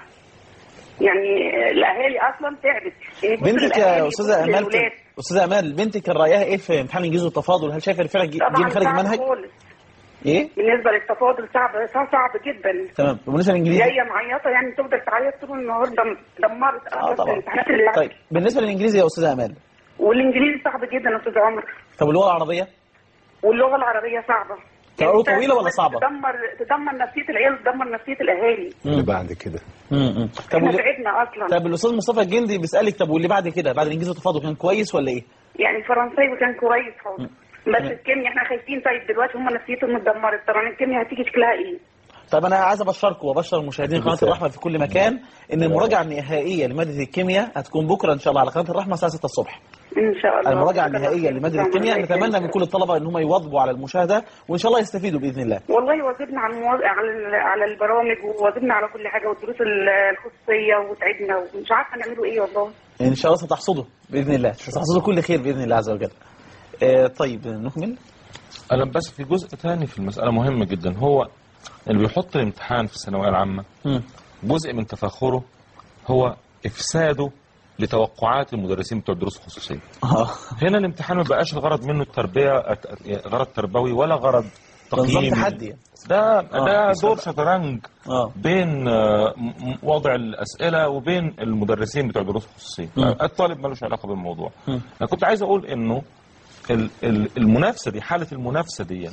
يعني آه، الأهالي أصلا تعبت يعني بص بنتك للأهالي، يا بص استاذه امال للولاد. استاذه امال بنتك كان رايها ايه في امتحان الانجليزي والتفاضل هل شايفه فعلا جه طبعا خارج صعب المنهج خالص ايه بالنسبة للتفاضل صعب صعب, صعب جدا تمام بالنسبه للانجليزي جايه معيطه يعني تفضل تعيط طول النهار دم- دمرت اه اصلا طبعا الامتحانات اللي طيب بالنسبه للانجليزي يا استاذه امال والانجليزي صعب جدا يا استاذ عمر طب اللغه العربيه واللغه العربيه صعبه قراءته طويله ولا صعبه تدمر تدمر نفسيه العيال وتدمر نفسيه الاهالي اللي بعد كده امم طب احنا واللي- تعبنا اصلا طب الاستاذ مصطفى الجندي بيسالك طب واللي بعد كده بعد الانجليزي والتفاضل كان كويس ولا ايه يعني الفرنساوي كان كويس حاضر بس الكيمياء احنا خايفين طيب دلوقتي هم نفسيتهم اتدمرت طبعا الكيمياء هتيجي شكلها ايه؟ طب انا عايز ابشركم وابشر المشاهدين قناه الرحمه في كل مكان ان المراجعه النهائيه لماده الكيمياء هتكون بكره ان شاء الله على قناه الرحمه الساعه 6 الصبح ان شاء الله المراجعه النهائيه لماده الكيمياء نتمنى من كل الطلبه ان هم يواظبوا على المشاهده وان شاء الله يستفيدوا باذن الله والله واظبنا على المو... على ال- على البرامج وواظبنا على كل حاجه والدروس ال- الخصوصيه وتعبنا ومش عارفه نعمله ايه والله ان شاء الله ستحصدوا باذن الله ستحصدوا كل خير باذن الله عز وجل آه طيب نكمل انا بس في جزء ثاني في المساله مهم جدا هو اللي بيحط الامتحان في الثانويه العامه جزء من تفاخره هو افساده لتوقعات المدرسين بتوع الدروس الخصوصيه هنا الامتحان ما بقاش الغرض منه التربيه أت- غرض تربوي ولا غرض نظام تقييمي تحدي ده آه، ده بيسبق. دور شطرنج بين آه، م- م- وضع الاسئله وبين المدرسين بتوع الدروس الخصوصيه مم. الطالب ملوش علاقه بالموضوع مم. انا كنت عايز اقول انه ال- ال- المنافسه دي حاله المنافسه دي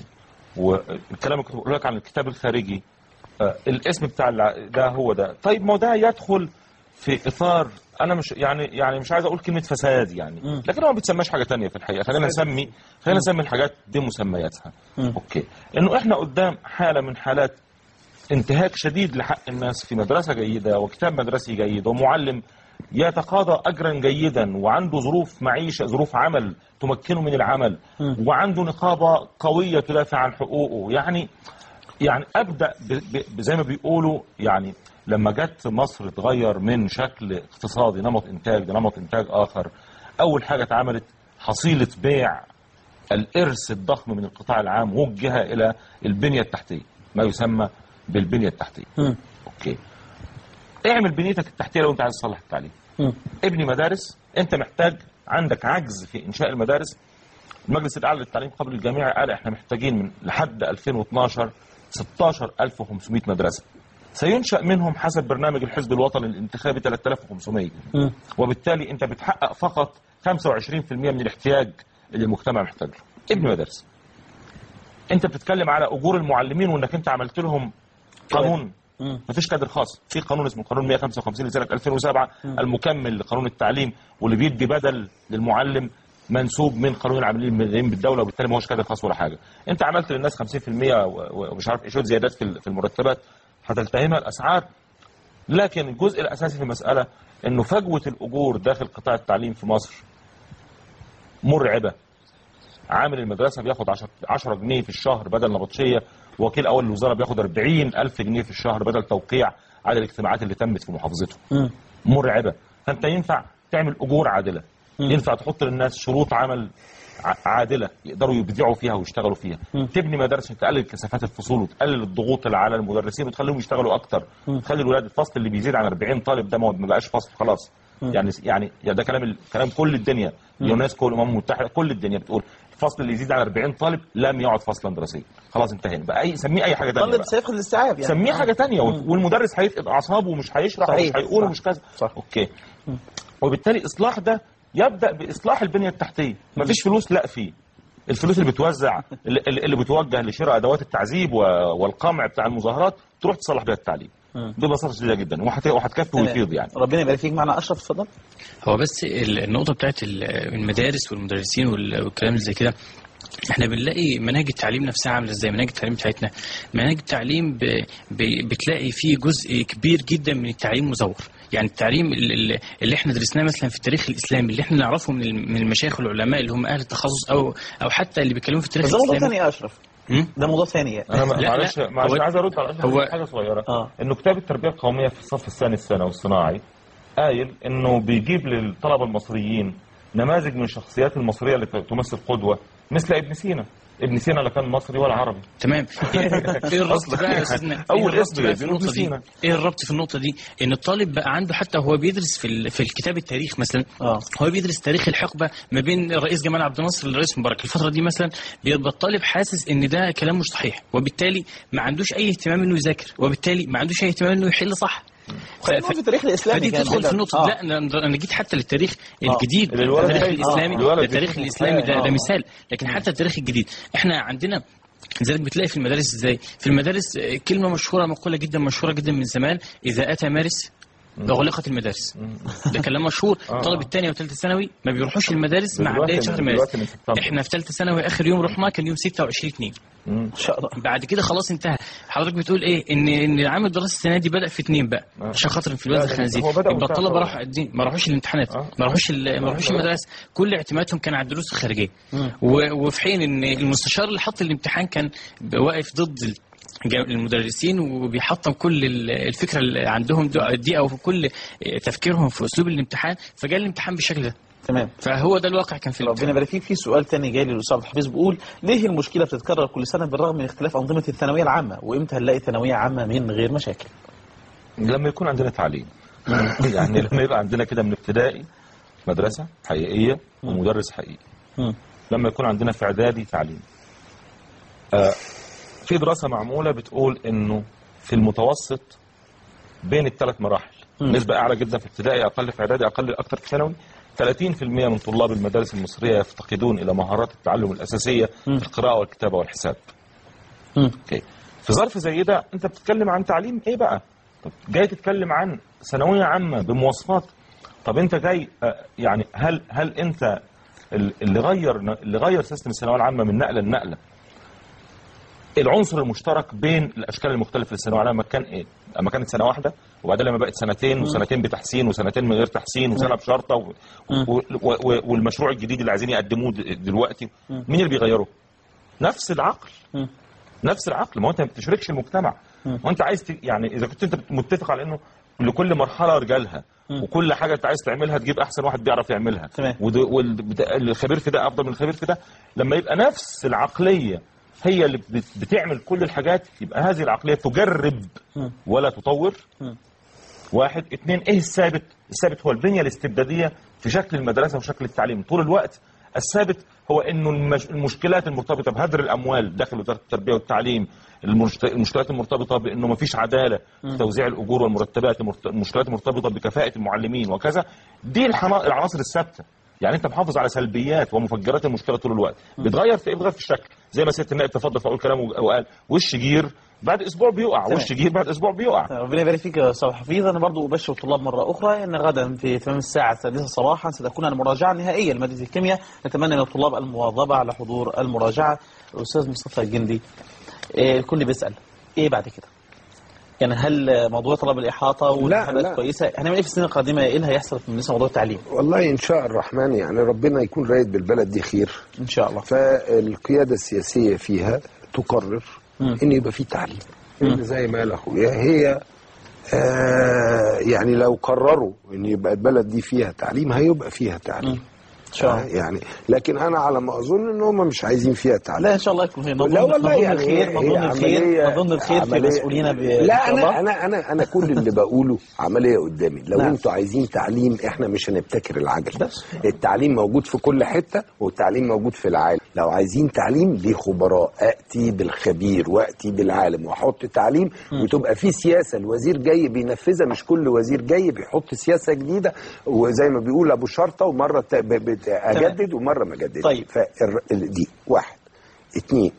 والكلام اللي كنت بقول لك عن الكتاب الخارجي آه، الاسم بتاع الع- ده هو ده طيب ما هو ده يدخل في اطار انا مش يعني يعني مش عايز اقول كلمه فساد يعني لكن هو ما بيتسماش حاجه تانية في الحقيقه خلينا نسمي خلينا نسمي الحاجات دي مسمياتها اوكي انه احنا قدام حاله من حالات انتهاك شديد لحق الناس في مدرسه جيده وكتاب مدرسي جيد ومعلم يتقاضى اجرا جيدا وعنده ظروف معيشه ظروف عمل تمكنه من العمل وعنده نقابه قويه تدافع عن حقوقه يعني يعني ابدا ب- ب- زي ما بيقولوا يعني لما جت مصر اتغير من شكل اقتصادي نمط انتاج لنمط انتاج اخر اول حاجه اتعملت حصيله بيع الارث الضخم من القطاع العام وجه الى البنيه التحتيه ما يسمى بالبنيه التحتيه اوكي اعمل بنيتك التحتيه لو انت عايز تصلح التعليم ابني مدارس انت محتاج عندك عجز في انشاء المدارس المجلس الاعلى للتعليم قبل الجامعي قال احنا محتاجين من لحد 2012 16500 مدرسه سينشا منهم حسب برنامج الحزب الوطني الانتخابي 3500 وبالتالي انت بتحقق فقط 25% من الاحتياج اللي المجتمع محتاجه ابني مدارس انت بتتكلم على اجور المعلمين وانك انت عملت لهم قانون مفيش كادر خاص في قانون اسمه قانون 155 لسنه 2007 المكمل لقانون التعليم واللي بيدي بدل للمعلم منسوب من قانون العاملين المدنيين بالدوله وبالتالي ما هوش كادر خاص ولا حاجه انت عملت للناس 50% و- ومش عارف ايه شويه زيادات في ال- في المرتبات هتلتهمها الاسعار لكن الجزء الاساسي في المساله انه فجوه الاجور داخل قطاع التعليم في مصر مرعبه عامل المدرسه بياخد 10 10 جنيه في الشهر بدل نبطشيه وكيل اول الوزاره بياخد 40 الف جنيه في الشهر بدل توقيع على الاجتماعات اللي تمت في محافظته مرعبه فانت ينفع تعمل اجور عادله ينفع تحط للناس شروط عمل ع- عادله يقدروا يبدعوا فيها ويشتغلوا فيها تبني مدارس عشان تقلل كثافات الفصول وتقلل الضغوط اللي على المدرسين وتخليهم يشتغلوا اكتر تخلي الولاد الفصل اللي بيزيد عن 40 طالب ده ما ما بقاش فصل خلاص يعني يعني يعني ده كلام ال- كلام كل الدنيا اليونسكو والامم المتحده كل الدنيا بتقول الفصل اللي يزيد عن 40 طالب لم يعد فصلا دراسيا خلاص انتهينا بقى اي سميه اي حاجه ثانيه طالب سيفقد الاستيعاب يعني سميه حاجه تانية والمدرس هيفقد اعصابه ومش هيشرح صحيح، ومش هيقول صح، ومش كذا صح. اوكي وبالتالي اصلاح ده يبدا باصلاح البنيه التحتيه مفيش فلوس لا في الفلوس اللي بتوزع اللي, اللي بتوجه لشراء ادوات التعذيب و- والقمع بتاع المظاهرات تروح تصلح بيها التعليم ببساطه شديده جدا وهت- وهتكفي تمام. ويفيض يعني ربنا يبارك فيك معنا اشرف اتفضل هو بس ال- النقطة بتاعت ال- المدارس والمدرسين وال- والكلام اللي زي كده احنا بنلاقي مناهج التعليم نفسها عامله ازاي مناهج التعليم بتاعتنا مناهج التعليم ب... ب... بتلاقي فيه جزء كبير جدا من التعليم مزور يعني التعليم ال- ال- اللي احنا درسناه مثلا في التاريخ الاسلامي اللي احنا نعرفه من ال- من المشايخ والعلماء اللي هم اهل التخصص او او حتى اللي بيتكلموا في التاريخ بس ده موضوع الاسلامي ثاني يا اشرف ده موضوع ثاني انا ما- لا، معلش لا. معلش هو- عايز ارد على هو- حاجه صغيره آه. انه كتاب التربيه القوميه في الصف الثاني الثانوي الصناعي قايل انه بيجيب للطلبه المصريين نماذج من الشخصيات المصريه اللي تمثل قدوه مثل ابن سينا ابن سينا لا كان مصري ولا عربي تمام ايه الربط أصلاً بقى يا يعني استاذنا أول إيه اسم الربط بقى في جايبينه النقطه دي سينا. ايه الربط في النقطه دي ان الطالب بقى عنده حتى هو بيدرس في ال- في الكتاب التاريخ مثلا آه. هو بيدرس تاريخ الحقبه ما بين الرئيس جمال عبد الناصر للرئيس مبارك الفتره دي مثلا بيبقى الطالب حاسس ان ده كلام مش صحيح وبالتالي ما عندوش اي اهتمام انه يذاكر وبالتالي ما عندوش اي اهتمام انه يحل صح خلينا نقول في التاريخ الاسلامي فدي كان تدخل كده. في نقطه آه. لا انا أنا جيت حتى للتاريخ الجديد اللي الولد التاريخ جاي- الاسلامي آه. الولد التاريخ بيشوف الاسلامي ده, آه. ده مثال لكن حتى التاريخ الجديد احنا عندنا لذلك بتلاقي في المدارس ازاي في المدارس آه، كلمه مشهوره مقوله جدا مشهوره جدا من زمان اذا اتى مارس اغلقت المدارس ده كلام مشهور آه. الطالب الثاني وثالثه ثانوي ما بيروحوش المدارس مع دلوقتي- بدايه شهر مارس دلوقتي من سبتمبر. احنا في ثالثه ثانوي اخر يوم رحنا كان يوم 26 2 ان شاء الله بعد كده خلاص انتهى حضرتك بتقول ايه ان ان العام الدراسي السنه دي بدا في اثنين بقى آه. عشان خاطر في لا، الوزن ده الخنازير هو بدأ يبقى وانتهى الطلبه خلاص. راحوا قدين ما راحوش الامتحانات آه. ما راحوش ال- ما راحوش المدارس كل اعتمادهم كان على الدروس الخارجيه و- وفي حين ان المستشار اللي حط الامتحان كان واقف ضد ال- جا- المدرسين وبيحطم كل ال- الفكره اللي عندهم دو- دي او كل تفكيرهم في اسلوب الامتحان فجاء الامتحان بالشكل ده تمام فهو ده الواقع كان في ربنا الامتحان يبارك فيك في سؤال تاني جاي لي للاستاذ الحفيظ بيقول ليه المشكله بتتكرر كل سنه بالرغم من اختلاف انظمه الثانويه العامه وامتى هنلاقي ثانويه عامه من غير مشاكل لما يكون عندنا تعليم يعني لما يبقى عندنا كده من ابتدائي مدرسة حقيقية ومدرس حقيقي مم. لما يكون عندنا في اعدادي تعليم آه في دراسة معمولة بتقول انه في المتوسط بين الثلاث مراحل مم. نسبة اعلى جدا في ابتدائي اقل في اعدادي اقل اكثر في ثانوي 30% من طلاب المدارس المصرية يفتقدون الى مهارات التعلم الاساسية مم. في القراءة والكتابة والحساب مم. اوكي في ظرف زي ده انت بتتكلم عن تعليم ايه بقى طب جاي تتكلم عن ثانويه عامه بمواصفات طب انت جاي آه، يعني هل هل انت ال- اللي غير اللي غير سيستم الثانويه العامه من نقله لنقله العنصر المشترك بين الاشكال المختلفه للثانويه العامه كان ايه؟ اما كانت سنه واحده وبعدين لما بقت سنتين وسنتين بتحسين وسنتين من غير تحسين وسنه بشرطه و... و... و... والمشروع الجديد اللي عايزين يقدموه د- دلوقتي مين اللي بيغيره؟ نفس العقل نفس العقل ما هو انت ما بتشركش المجتمع وانت عايز ت... يعني اذا كنت انت متفق على انه لكل مرحله رجالها وكل حاجه انت عايز تعملها تجيب احسن واحد بيعرف يعملها تمام. والخبير في ده افضل من الخبير في ده لما يبقى نفس العقليه هي اللي بت- بتعمل كل الحاجات يبقى هذه العقليه تجرب ولا تطور واحد اثنين ايه الثابت الثابت هو البنيه الاستبداديه في شكل المدرسه وشكل التعليم طول الوقت الثابت هو انه المش... المشكلات المرتبطه بهدر الاموال داخل وزاره التربيه والتعليم المشت... المشكلات المرتبطه بانه ما فيش عداله في توزيع الاجور والمرتبات المرت... المشكلات المرتبطه بكفاءه المعلمين وكذا دي الحنا... العناصر الثابته يعني انت محافظ على سلبيات ومفجرات المشكله طول الوقت بتغير في ايه بتغير في الشكل زي ما سياده النائب تفضل فاقول كلامه وقال وش جير بعد اسبوع بيقع تمام. وش جير بعد اسبوع بيقع ربنا يبارك فيك يا استاذ حفيظ انا برضو ابشر الطلاب مره اخرى ان غدا في تمام الساعه السادسه صباحا ستكون المراجعه النهائيه لماده الكيمياء نتمنى من الطلاب المواظبه على حضور المراجعه الاستاذ مصطفى الجندي إيه، الكل بيسال ايه بعد كده؟ يعني هل موضوع طلب الاحاطه والامتحانات لا. كويسه هنعمل ايه في السنه القادمه ايه اللي هيحصل بالنسبه لموضوع التعليم؟ والله ان شاء الرحمن يعني ربنا يكون رايد بالبلد دي خير ان شاء الله فالقياده السياسيه فيها تقرر ان يبقى في تعليم لأن زي ما قال اخويا هي آه يعني لو قرروا ان يبقى البلد دي فيها تعليم هيبقى فيها تعليم ان شاء الله يعني لكن انا على ما اظن ان هم مش عايزين فيها تعليم لا ان شاء الله يكون خير نظن لا والله نظن يعني الخير هي- نظن هي الخير عملية- نظن الخير في عملية- مسؤولينا ب- لا إن شاء الله. انا انا انا انا كل اللي بقوله عمليه قدامي لو نعم. انتوا عايزين تعليم احنا مش هنبتكر العجل التعليم موجود في كل حته والتعليم موجود في العالم لو عايزين تعليم ليه خبراء اتي بالخبير واتي بالعالم واحط تعليم وتبقى في سياسه الوزير جاي بينفذها مش كل وزير جاي بيحط سياسه جديده وزي ما بيقول ابو شرطه ومره ت- ب- بت- اجدد ومره ما اجدد طيب. دي واحد اتنين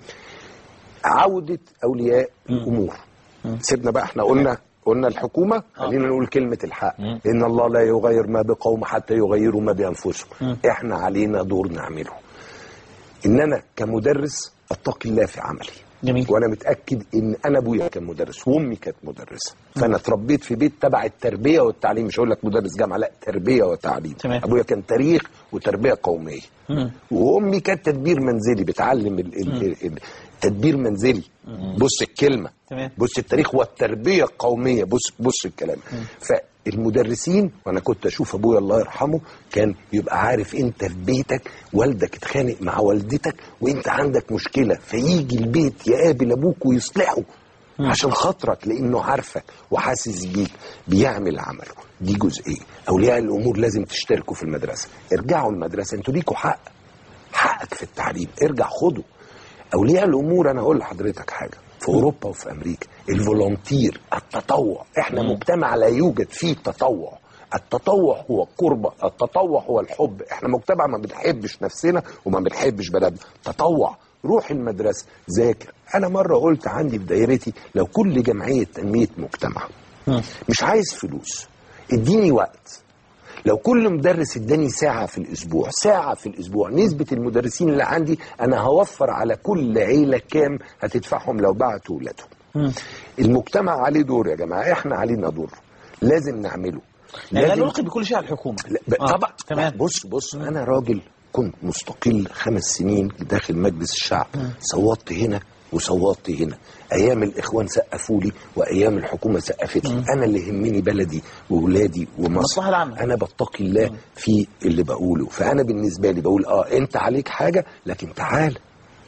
عودة أولياء الأمور سيبنا بقى احنا قلنا قلنا الحكومة خلينا نقول كلمة الحق إن الله لا يغير ما بقوم حتى يغيروا ما بأنفسهم احنا علينا دور نعمله إن أنا كمدرس أتقي الله في عملي جميل وانا متاكد ان انا ابويا كان مدرس وامي كانت مدرسه فانا اتربيت في بيت تبع التربيه والتعليم مش هقول لك مدرس جامعه لا تربيه وتعليم تمام. ابويا كان تاريخ وتربيه قوميه مم. وامي كانت تدبير منزلي بتعلم ال- ال- ال- ال- تدبير منزلي بص الكلمه تمام بص التاريخ والتربيه القوميه بص بص الكلام فالمدرسين وانا كنت اشوف ابويا الله يرحمه كان يبقى عارف انت في بيتك والدك اتخانق مع والدتك وانت عندك مشكله فيجي البيت يقابل ابوك ويصلحه عشان خاطرك لانه عارفك وحاسس بيك بيعمل عمله دي جزئيه اولياء الامور لازم تشتركوا في المدرسه ارجعوا المدرسه انتوا ليكوا حق حقك في التعليم ارجع خده اولياء الامور انا اقول لحضرتك حاجه في اوروبا وفي امريكا الفولونتير التطوع احنا مجتمع لا يوجد فيه تطوع التطوع هو القربة التطوع هو الحب احنا مجتمع ما بنحبش نفسنا وما بنحبش بلدنا تطوع روح المدرسة ذاكر انا مرة قلت عندي في دايرتي لو كل جمعية تنمية مجتمع مش عايز فلوس اديني وقت لو كل مدرس اداني ساعة في الأسبوع ساعة في الأسبوع نسبة المدرسين اللي عندي أنا هوفر على كل عيلة كام هتدفعهم لو بعتوا ولادهم المجتمع عليه دور يا جماعة احنا علينا دور لازم نعمله يعني لا لازم- نلقي بكل شيء على الحكومه لا ب- آه، طبعا تمام بص بص انا راجل كنت مستقل خمس سنين داخل مجلس الشعب صوتت هنا وصوتت هنا ايام الاخوان سقفوا لي وايام الحكومه سقفت لي انا اللي يهمني بلدي واولادي ومصر المصلحة العامة. انا بتقي الله في اللي بقوله فانا بالنسبه لي بقول اه انت عليك حاجه لكن تعال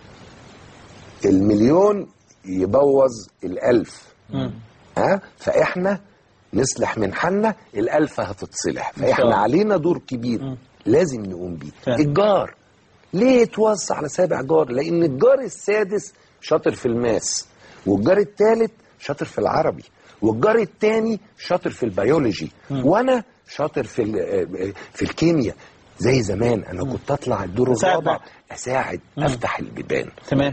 المليون يبوظ الالف ها فاحنا نصلح من حالنا الالف هتتصلح إن شاء فاحنا الله. علينا دور كبير لازم نقوم بيه الجار ليه يتوصى على سابع جار لان الجار السادس شاطر في الماس والجار الثالث شاطر في العربي والجار الثاني شاطر في البيولوجي وانا شاطر في ال- في الكيمياء زي زمان انا كنت اطلع الدور أساعد الرابع بعض. اساعد افتح البيبان تمام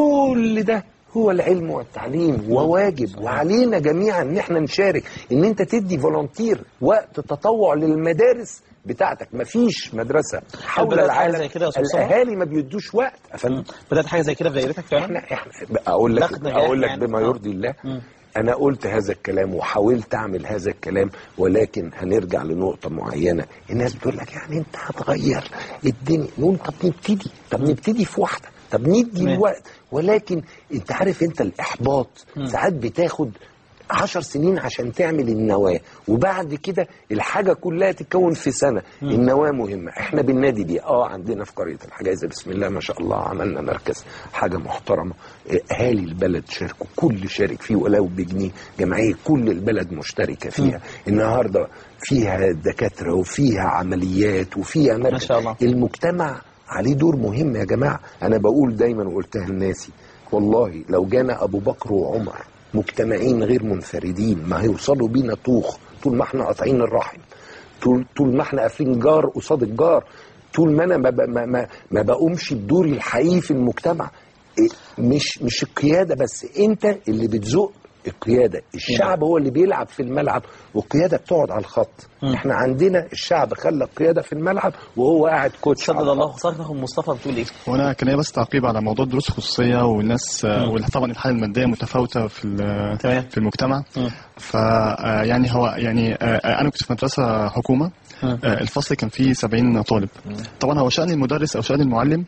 كل ده هو العلم والتعليم وواجب وعلينا جميعا ان احنا نشارك ان انت تدي فولنتير وقت تطوع للمدارس بتاعتك مفيش مدرسه حول بدأت حاجة العالم زي كده يا أستاذ مصطفى؟ الاهالي ما بيدوش وقت أفهم. بدات حاجه زي كده في دايرتك فعلا احنا احنا اقول لك نقد نجاح اقول لك يعني. بما آه. يرضي الله انا قلت هذا الكلام وحاولت اعمل هذا الكلام ولكن هنرجع لنقطه معينه الناس بتقول لك يعني انت هتغير الدنيا نقول طب نبتدي طب نبتدي في واحده طب ندي تمام. الوقت ولكن انت عارف انت الاحباط ساعات بتاخد عشر سنين عشان تعمل النواة وبعد كده الحاجة كلها تتكون في سنة النواة مهمة احنا بالنادي دي اه عندنا في قرية الحجازة بسم الله ما شاء الله عملنا مركز حاجة محترمة اه، اهالي البلد شاركوا كل شارك فيه ولو بجنيه جمعية كل البلد مشتركة فيها النهاردة فيها دكاترة وفيها عمليات وفيها مركز ما شاء الله. المجتمع عليه دور مهم يا جماعة أنا بقول دايما وقلتها لناسي والله لو جانا أبو بكر وعمر مجتمعين غير منفردين ما هيوصلوا بينا طوخ طول ما احنا قاطعين الرحم طول طول ما احنا قافلين جار قصاد الجار طول ما انا ما, ب- ما, ما, ما بقومش بدوري الحقيقي في المجتمع إيه، مش مش القياده بس انت اللي بتزق القياده الشعب هو اللي بيلعب في الملعب والقياده بتقعد على الخط احنا عندنا الشعب خلى القياده في الملعب وهو قاعد كوتش شدد الله خسارة اخو مصطفى بتقول ايه وانا كان ليا بس تعقيب على موضوع الدروس الخصوصيه والناس وطبعا الحاله الماديه متفاوته في ال- في المجتمع ف آه، يعني هو يعني آه، انا كنت في مدرسه حكومه آه، الفصل كان فيه 70 طالب طبعا هو شان المدرس او شان المعلم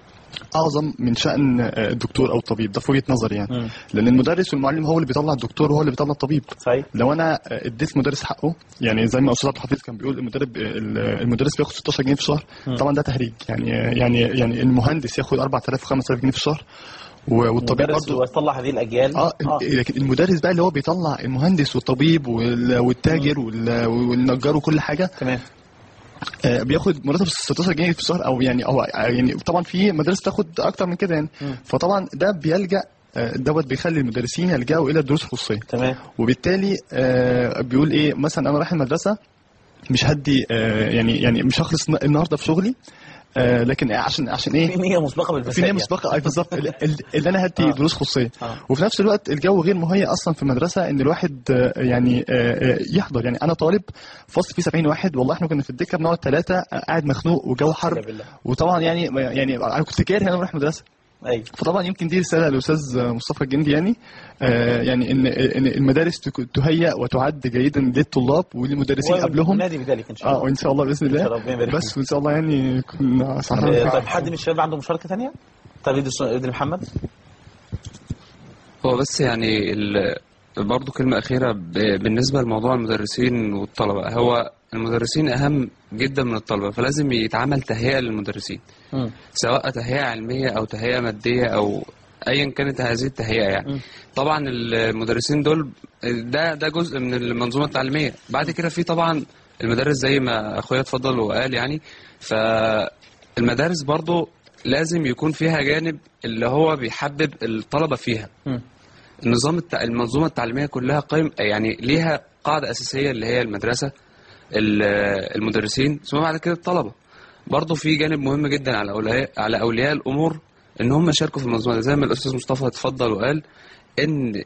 اعظم من شان آه، الدكتور او الطبيب ده في وجهه نظري يعني لان المدرس والمعلم هو اللي بيطلع الدكتور وهو اللي بيطلع الطبيب صحيح لو انا آه، اديت مدرس حقه يعني زي ما استاذ عبد الحفيظ كان بيقول المدرب المدرس بياخد 16 جنيه في الشهر طبعا ده تهريج يعني يعني يعني المهندس ياخد 4000 و 5000 جنيه في الشهر و- والطبيب مدرس برضه ويطلع هذه الاجيال اه لكن المدرس بقى اللي هو بيطلع المهندس والطبيب وال- والتاجر وال- والنجار وكل حاجه تمام آه، بياخد مرتب 16 جنيه في الشهر او يعني او يعني طبعا في مدارس تاخد اكتر من كده يعني فطبعا ده بيلجا آه، دوت بيخلي المدرسين يلجأوا الى الدروس الخصوصيه تمام وبالتالي آه، بيقول ايه مثلا انا رايح المدرسه مش هدي آه، يعني يعني مش هخلص النهارده في شغلي آه، لكن عشان عشان ايه في نيه مسبقه بالفساد في نيه يعني. مسبقه اي بالظبط ال- ال- اللي انا هدي دروس خصوصيه وفي نفس الوقت الجو غير مهيئ اصلا في المدرسه ان الواحد آه، يعني آه، آه، يحضر يعني انا طالب فصل فيه 70 واحد والله احنا كنا في الدكه بنقعد ثلاثه قاعد مخنوق وجو حر وطبعا يعني يعني انا كنت كاره ان انا اروح مدرسه ايوه فطبعا يمكن دي رساله للاستاذ مصطفى الجندي يعني آه يعني ان ان المدارس تك- تهيأ وتعد جيدا للطلاب وللمدرسين قبلهم نادي بذلك ان شاء اه الله وان شاء الله باذن إن شاء الله الله، ربنا يبارك بس وان شاء الله يعني كنا صحيح طيب حد من الشباب عنده مشاركه ثانيه؟ طيب ادري ادري محمد هو بس يعني ال... برضه كلمة أخيرة ب... بالنسبة لموضوع المدرسين والطلبة هو المدرسين أهم جدا من الطلبة فلازم يتعمل تهيئة للمدرسين سواء تهيئة علمية أو تهيئة مادية أو أيا كانت هذه التهيئة يعني طبعا المدرسين دول ده ده جزء من المنظومة التعليمية بعد كده في طبعا المدارس زي ما أخويا اتفضل وقال يعني فالمدارس برضو لازم يكون فيها جانب اللي هو بيحبب الطلبة فيها النظام التع... المنظومه التعليميه كلها قيم يعني ليها قاعده اساسيه اللي هي المدرسه ال- المدرسين ثم بعد كده الطلبه برضه في جانب مهم جدا على اولياء على اولياء الامور ان هم يشاركوا في المنظومه دي. زي ما الاستاذ مصطفى اتفضل وقال ان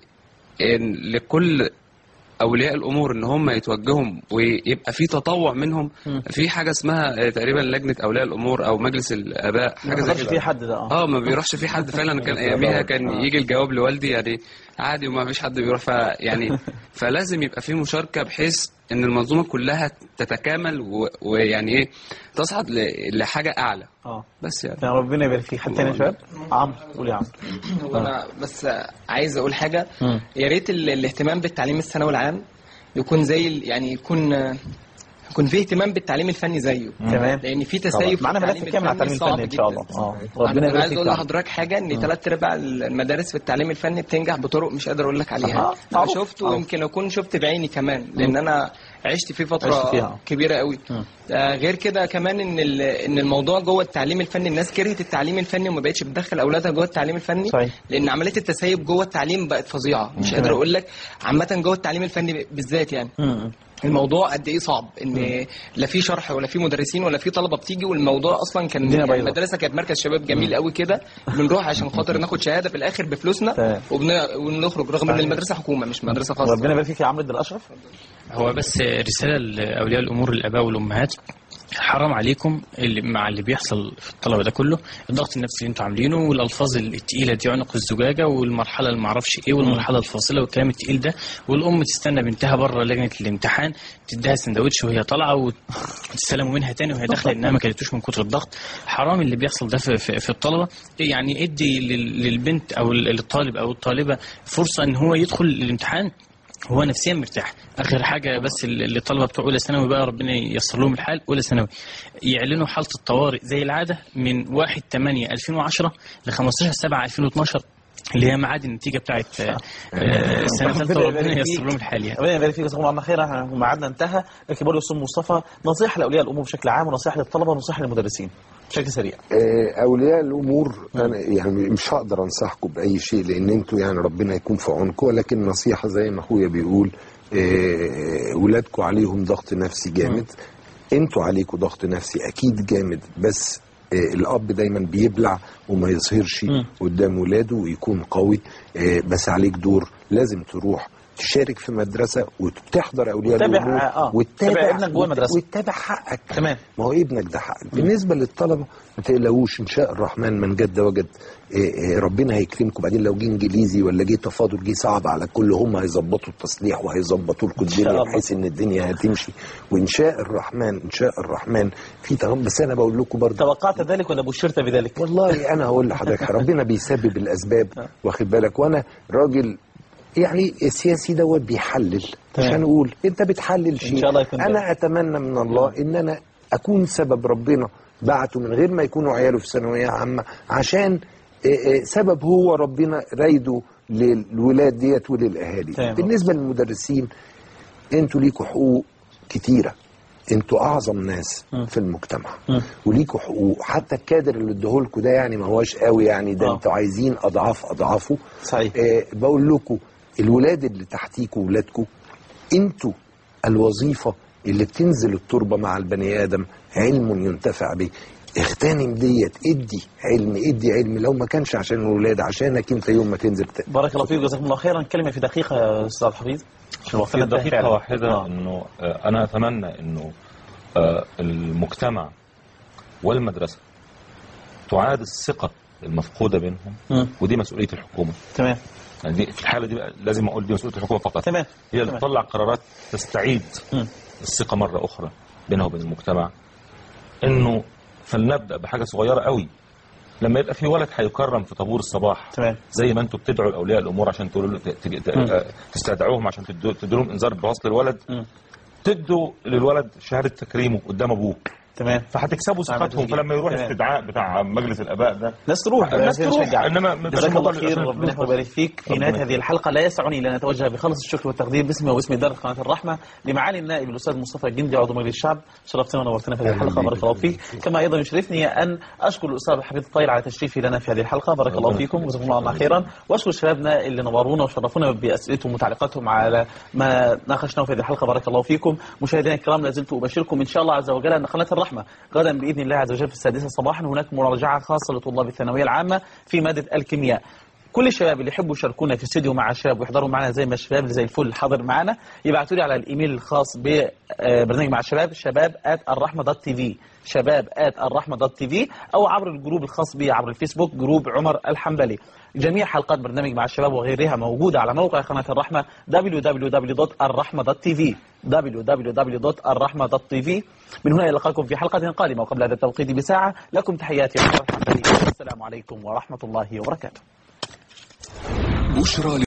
ان لكل اولياء الامور ان هم يتوجهوا ويبقى في تطوع منهم في حاجه اسمها آه، تقريبا لجنه اولياء الامور او مجلس الاباء ما حاجه زي حضرش كده في حد ده اه اه ما بيروحش في حد فعلا كان اياميها كان يجي الجواب لوالدي يعني عادي وما فيش حد بيروح ف يعني فلازم يبقى في مشاركه بحيث ان المنظومه كلها تتكامل و- ويعني ايه تصعد ل- لحاجه اعلى اه بس يعني يا ربنا يبارك فيك حد تاني يا شباب عمرو قول يا عمرو هو انا بس عايز اقول حاجه مم. يا ريت ال- الاهتمام بالتعليم الثانوي العام يكون زي ال- يعني يكون يكون فيه اهتمام بالتعليم الفني زيه تمام. لان في طبعا. تسيب في معانا ملف التعليم كامل على التعليم صعب الفني ان شاء جداً. الله اه ربنا ربنا انا يبارك عايز فيك اقول يا عمرو. لحضرتك حاجه ان ثلاث ارباع المدارس في التعليم الفني بتنجح بطرق مش قادر اقول لك عليها آه، انا معروف. شفت معروف. ويمكن اكون شفت بعيني كمان لان انا عشت فيه عشت فتره فيها. كبيره قوي مم. آه، غير كده كمان ان ال- ان الموضوع جوه التعليم الفني الناس كرهت التعليم الفني وما بقتش بتدخل اولادها جوه التعليم الفني صحيح. لان عمليه التسيب جوه التعليم بقت فظيعه مش قادر تمام. اقول لك عامه جوه التعليم الفني بالذات يعني مم. الموضوع قد ايه صعب ان لا في شرح ولا في مدرسين ولا في طلبه بتيجي والموضوع اصلا كان الدنيا يعني بايظة. المدرسه كانت مركز شباب جميل قوي كده بنروح عشان خاطر ناخد شهاده في الاخر بفلوسنا تمام. وبن- ونخرج رغم ان المدرسه حكومه مش مدرسه خاصه ربنا يبارك فيك يا عمرو الدين الاشرف هو بس رسالة لأولياء الأمور الآباء والأمهات حرام عليكم اللي مع اللي بيحصل في الطلبة ده كله الضغط النفسي اللي انتوا عاملينه والألفاظ التقيلة دي عنق الزجاجة والمرحلة اللي معرفش ايه والمرحلة الفاصلة والكلام التقيل ده والأم تستنى بنتها بره لجنة الامتحان تديها سندوتش وهي طالعة وتستلموا منها تاني وهي داخلة إنها ما كلتوش من كتر الضغط حرام اللي بيحصل ده في, في, في الطلبة يعني ادي لل- للبنت أو للطالب أو الطالبة فرصة إن هو يدخل الامتحان هو نفسيا مرتاح اخر حاجه بس اللي الطلبه بتوع اولى ثانوي بقى ربنا ييسر لهم الحال اولى ثانوي يعلنوا حاله الطوارئ زي العاده من 1 8 2010 ل 15 7 2012 اللي هي ميعاد النتيجه بتاعت آه، آه، السنه الثالثه ربنا وربنا يبارك ييسر فيك. لهم الحال يعني ربنا يبارك فيك جزاكم الله خيرا احنا ميعادنا انتهى لكن برضه استاذ مصطفى نصيحه لاولياء الامور بشكل عام ونصيحه للطلبه ونصيحه للمدرسين بشكل سريع آه، اولياء الامور انا يعني مش هقدر انصحكم باي شيء لان انتوا يعني ربنا يكون في عونكم ولكن نصيحه زي ما اخويا بيقول آه، ولادكم عليهم ضغط نفسي جامد انتوا عليكم ضغط نفسي اكيد جامد بس آه، الاب دايما بيبلع وما يظهرش قدام ولاده ويكون قوي آه، بس عليك دور لازم تروح تشارك في مدرسه وتحضر اولياء تتابع- الامور آه، وتتابع تتابع ابنك جوه وت- المدرسة. وتتابع حقك تمام ما هو ابنك ده حقك بالنسبه للطلبه ما تقلقوش ان شاء الرحمن من جد وجد إيه إيه ربنا هيكرمكم بعدين لو جه انجليزي ولا جه تفاضل جه صعب على كل هم هيظبطوا التصليح وهيظبطوا لكم شاء الدنيا الله. بحيث ان الدنيا هتمشي وان شاء الرحمن ان شاء الرحمن في تغم بس انا بقول لكم برضه توقعت ذلك ولا بشرت بذلك والله انا هقول لحضرتك ربنا بيسبب الاسباب واخد بالك وانا راجل يعني السياسي دوت بيحلل مش تمام. هنقول انت بتحلل شيء شاء الله يكون ذلك. انا اتمنى من الله ان انا اكون سبب ربنا بعته من غير ما يكونوا عياله في ثانويه عامه عشان آه، آه، سبب هو ربنا رايده للولاد ديت وللاهالي تمام. بالنسبه للمدرسين انتوا ليكوا حقوق كتيره انتوا اعظم ناس في المجتمع وليكوا حقوق حتى الكادر اللي اديهولكوا ده يعني ما هوش قوي يعني ده آه. انتوا عايزين اضعاف اضعافه صحيح آه بقول لكم الولاد اللي تحتيكوا ولادكم انتوا الوظيفه اللي بتنزل التربه مع البني ادم علم ينتفع به اغتنم ديت ادي علم ادي علم لو ما كانش عشان الولاد عشانك انت يوم ما تنزل ت- بارك الله فيك جزاكم الله خيرا كلمه في دقيقه يا استاذ عبد الحفيظ عشان وقتنا في انتهى دقيقة فعلا. واحدة آه. انه آه، انا اتمنى انه آه، المجتمع والمدرسة تعاد الثقة المفقوده بينهم مم. ودي مسؤوليه الحكومه تمام يعني دي في الحاله دي بقى لازم اقول دي مسؤوليه الحكومه فقط تمام هي اللي تمام. تطلع قرارات تستعيد مم. الثقه مره اخرى بينها وبين المجتمع انه فلنبدا بحاجه صغيره قوي لما يبقى في ولد هيكرم في طابور الصباح تمام زي ما انتم بتدعوا لاولياء الامور عشان تقولوا له- ت- ت- مم. ت- تستدعوهم عشان تدوا تدوا لهم انذار بوصل الولد مم. تدوا للولد شهاده تكريمه قدام ابوه تمام فهتكسبوا ثقتهم تشجيع. فلما يروح تمام. استدعاء بتاع مجلس الاباء ده الناس تروح الناس عشان تروح نشجع. انما ما يبقاش جزاك الله الموضوع خير عشان ربنا الفلوس يبارك فيك في ربنا نهايه يخليك. هذه الحلقه لا يسعني الا ان اتوجه بخلص الشكر والتقدير باسمي وباسم اداره قناه الرحمه لمعالي النائب الاستاذ مصطفى الجندي عضو مجلس الشعب شرفتنا ونورتنا في هذه الحلقه بارك الله فيك كما ايضا يشرفني ان اشكر الاستاذ حفيظ الطاير على تشريفي لنا في هذه الحلقه بارك الله ربنا فيكم وجزاكم الله عنا خيرا واشكر شبابنا اللي نورونا وشرفونا باسئلتهم وتعليقاتهم على ما ناقشناه في هذه الحلقه بارك الله فيكم مشاهدينا الكرام لا زلت ابشركم ان شاء الله عز وجل ان قناه الرحمه غدا باذن الله عز وجل في السادسه صباحا هناك مراجعه خاصه لطلاب الثانويه العامه في ماده الكيمياء كل الشباب اللي يحبوا يشاركونا في استديو مع الشباب ويحضروا معنا زي ما الشباب اللي زي الفل حاضر معنا يبعتوا لي على الايميل الخاص ببرنامج مع الشباب شباب الرحمه دوت تي في شباب الرحمه دوت تي في او عبر الجروب الخاص بي عبر الفيسبوك جروب عمر الحنبلي جميع حلقات برنامج مع الشباب وغيرها موجوده على موقع قناه الرحمه www.الرحمه.tv www.الرحمه.tv من هنا القاكم في حلقه قادمه وقبل هذا التوقيت بساعه لكم تحياتي عمر الحنبلي والسلام عليكم ورحمه الله وبركاته بشرى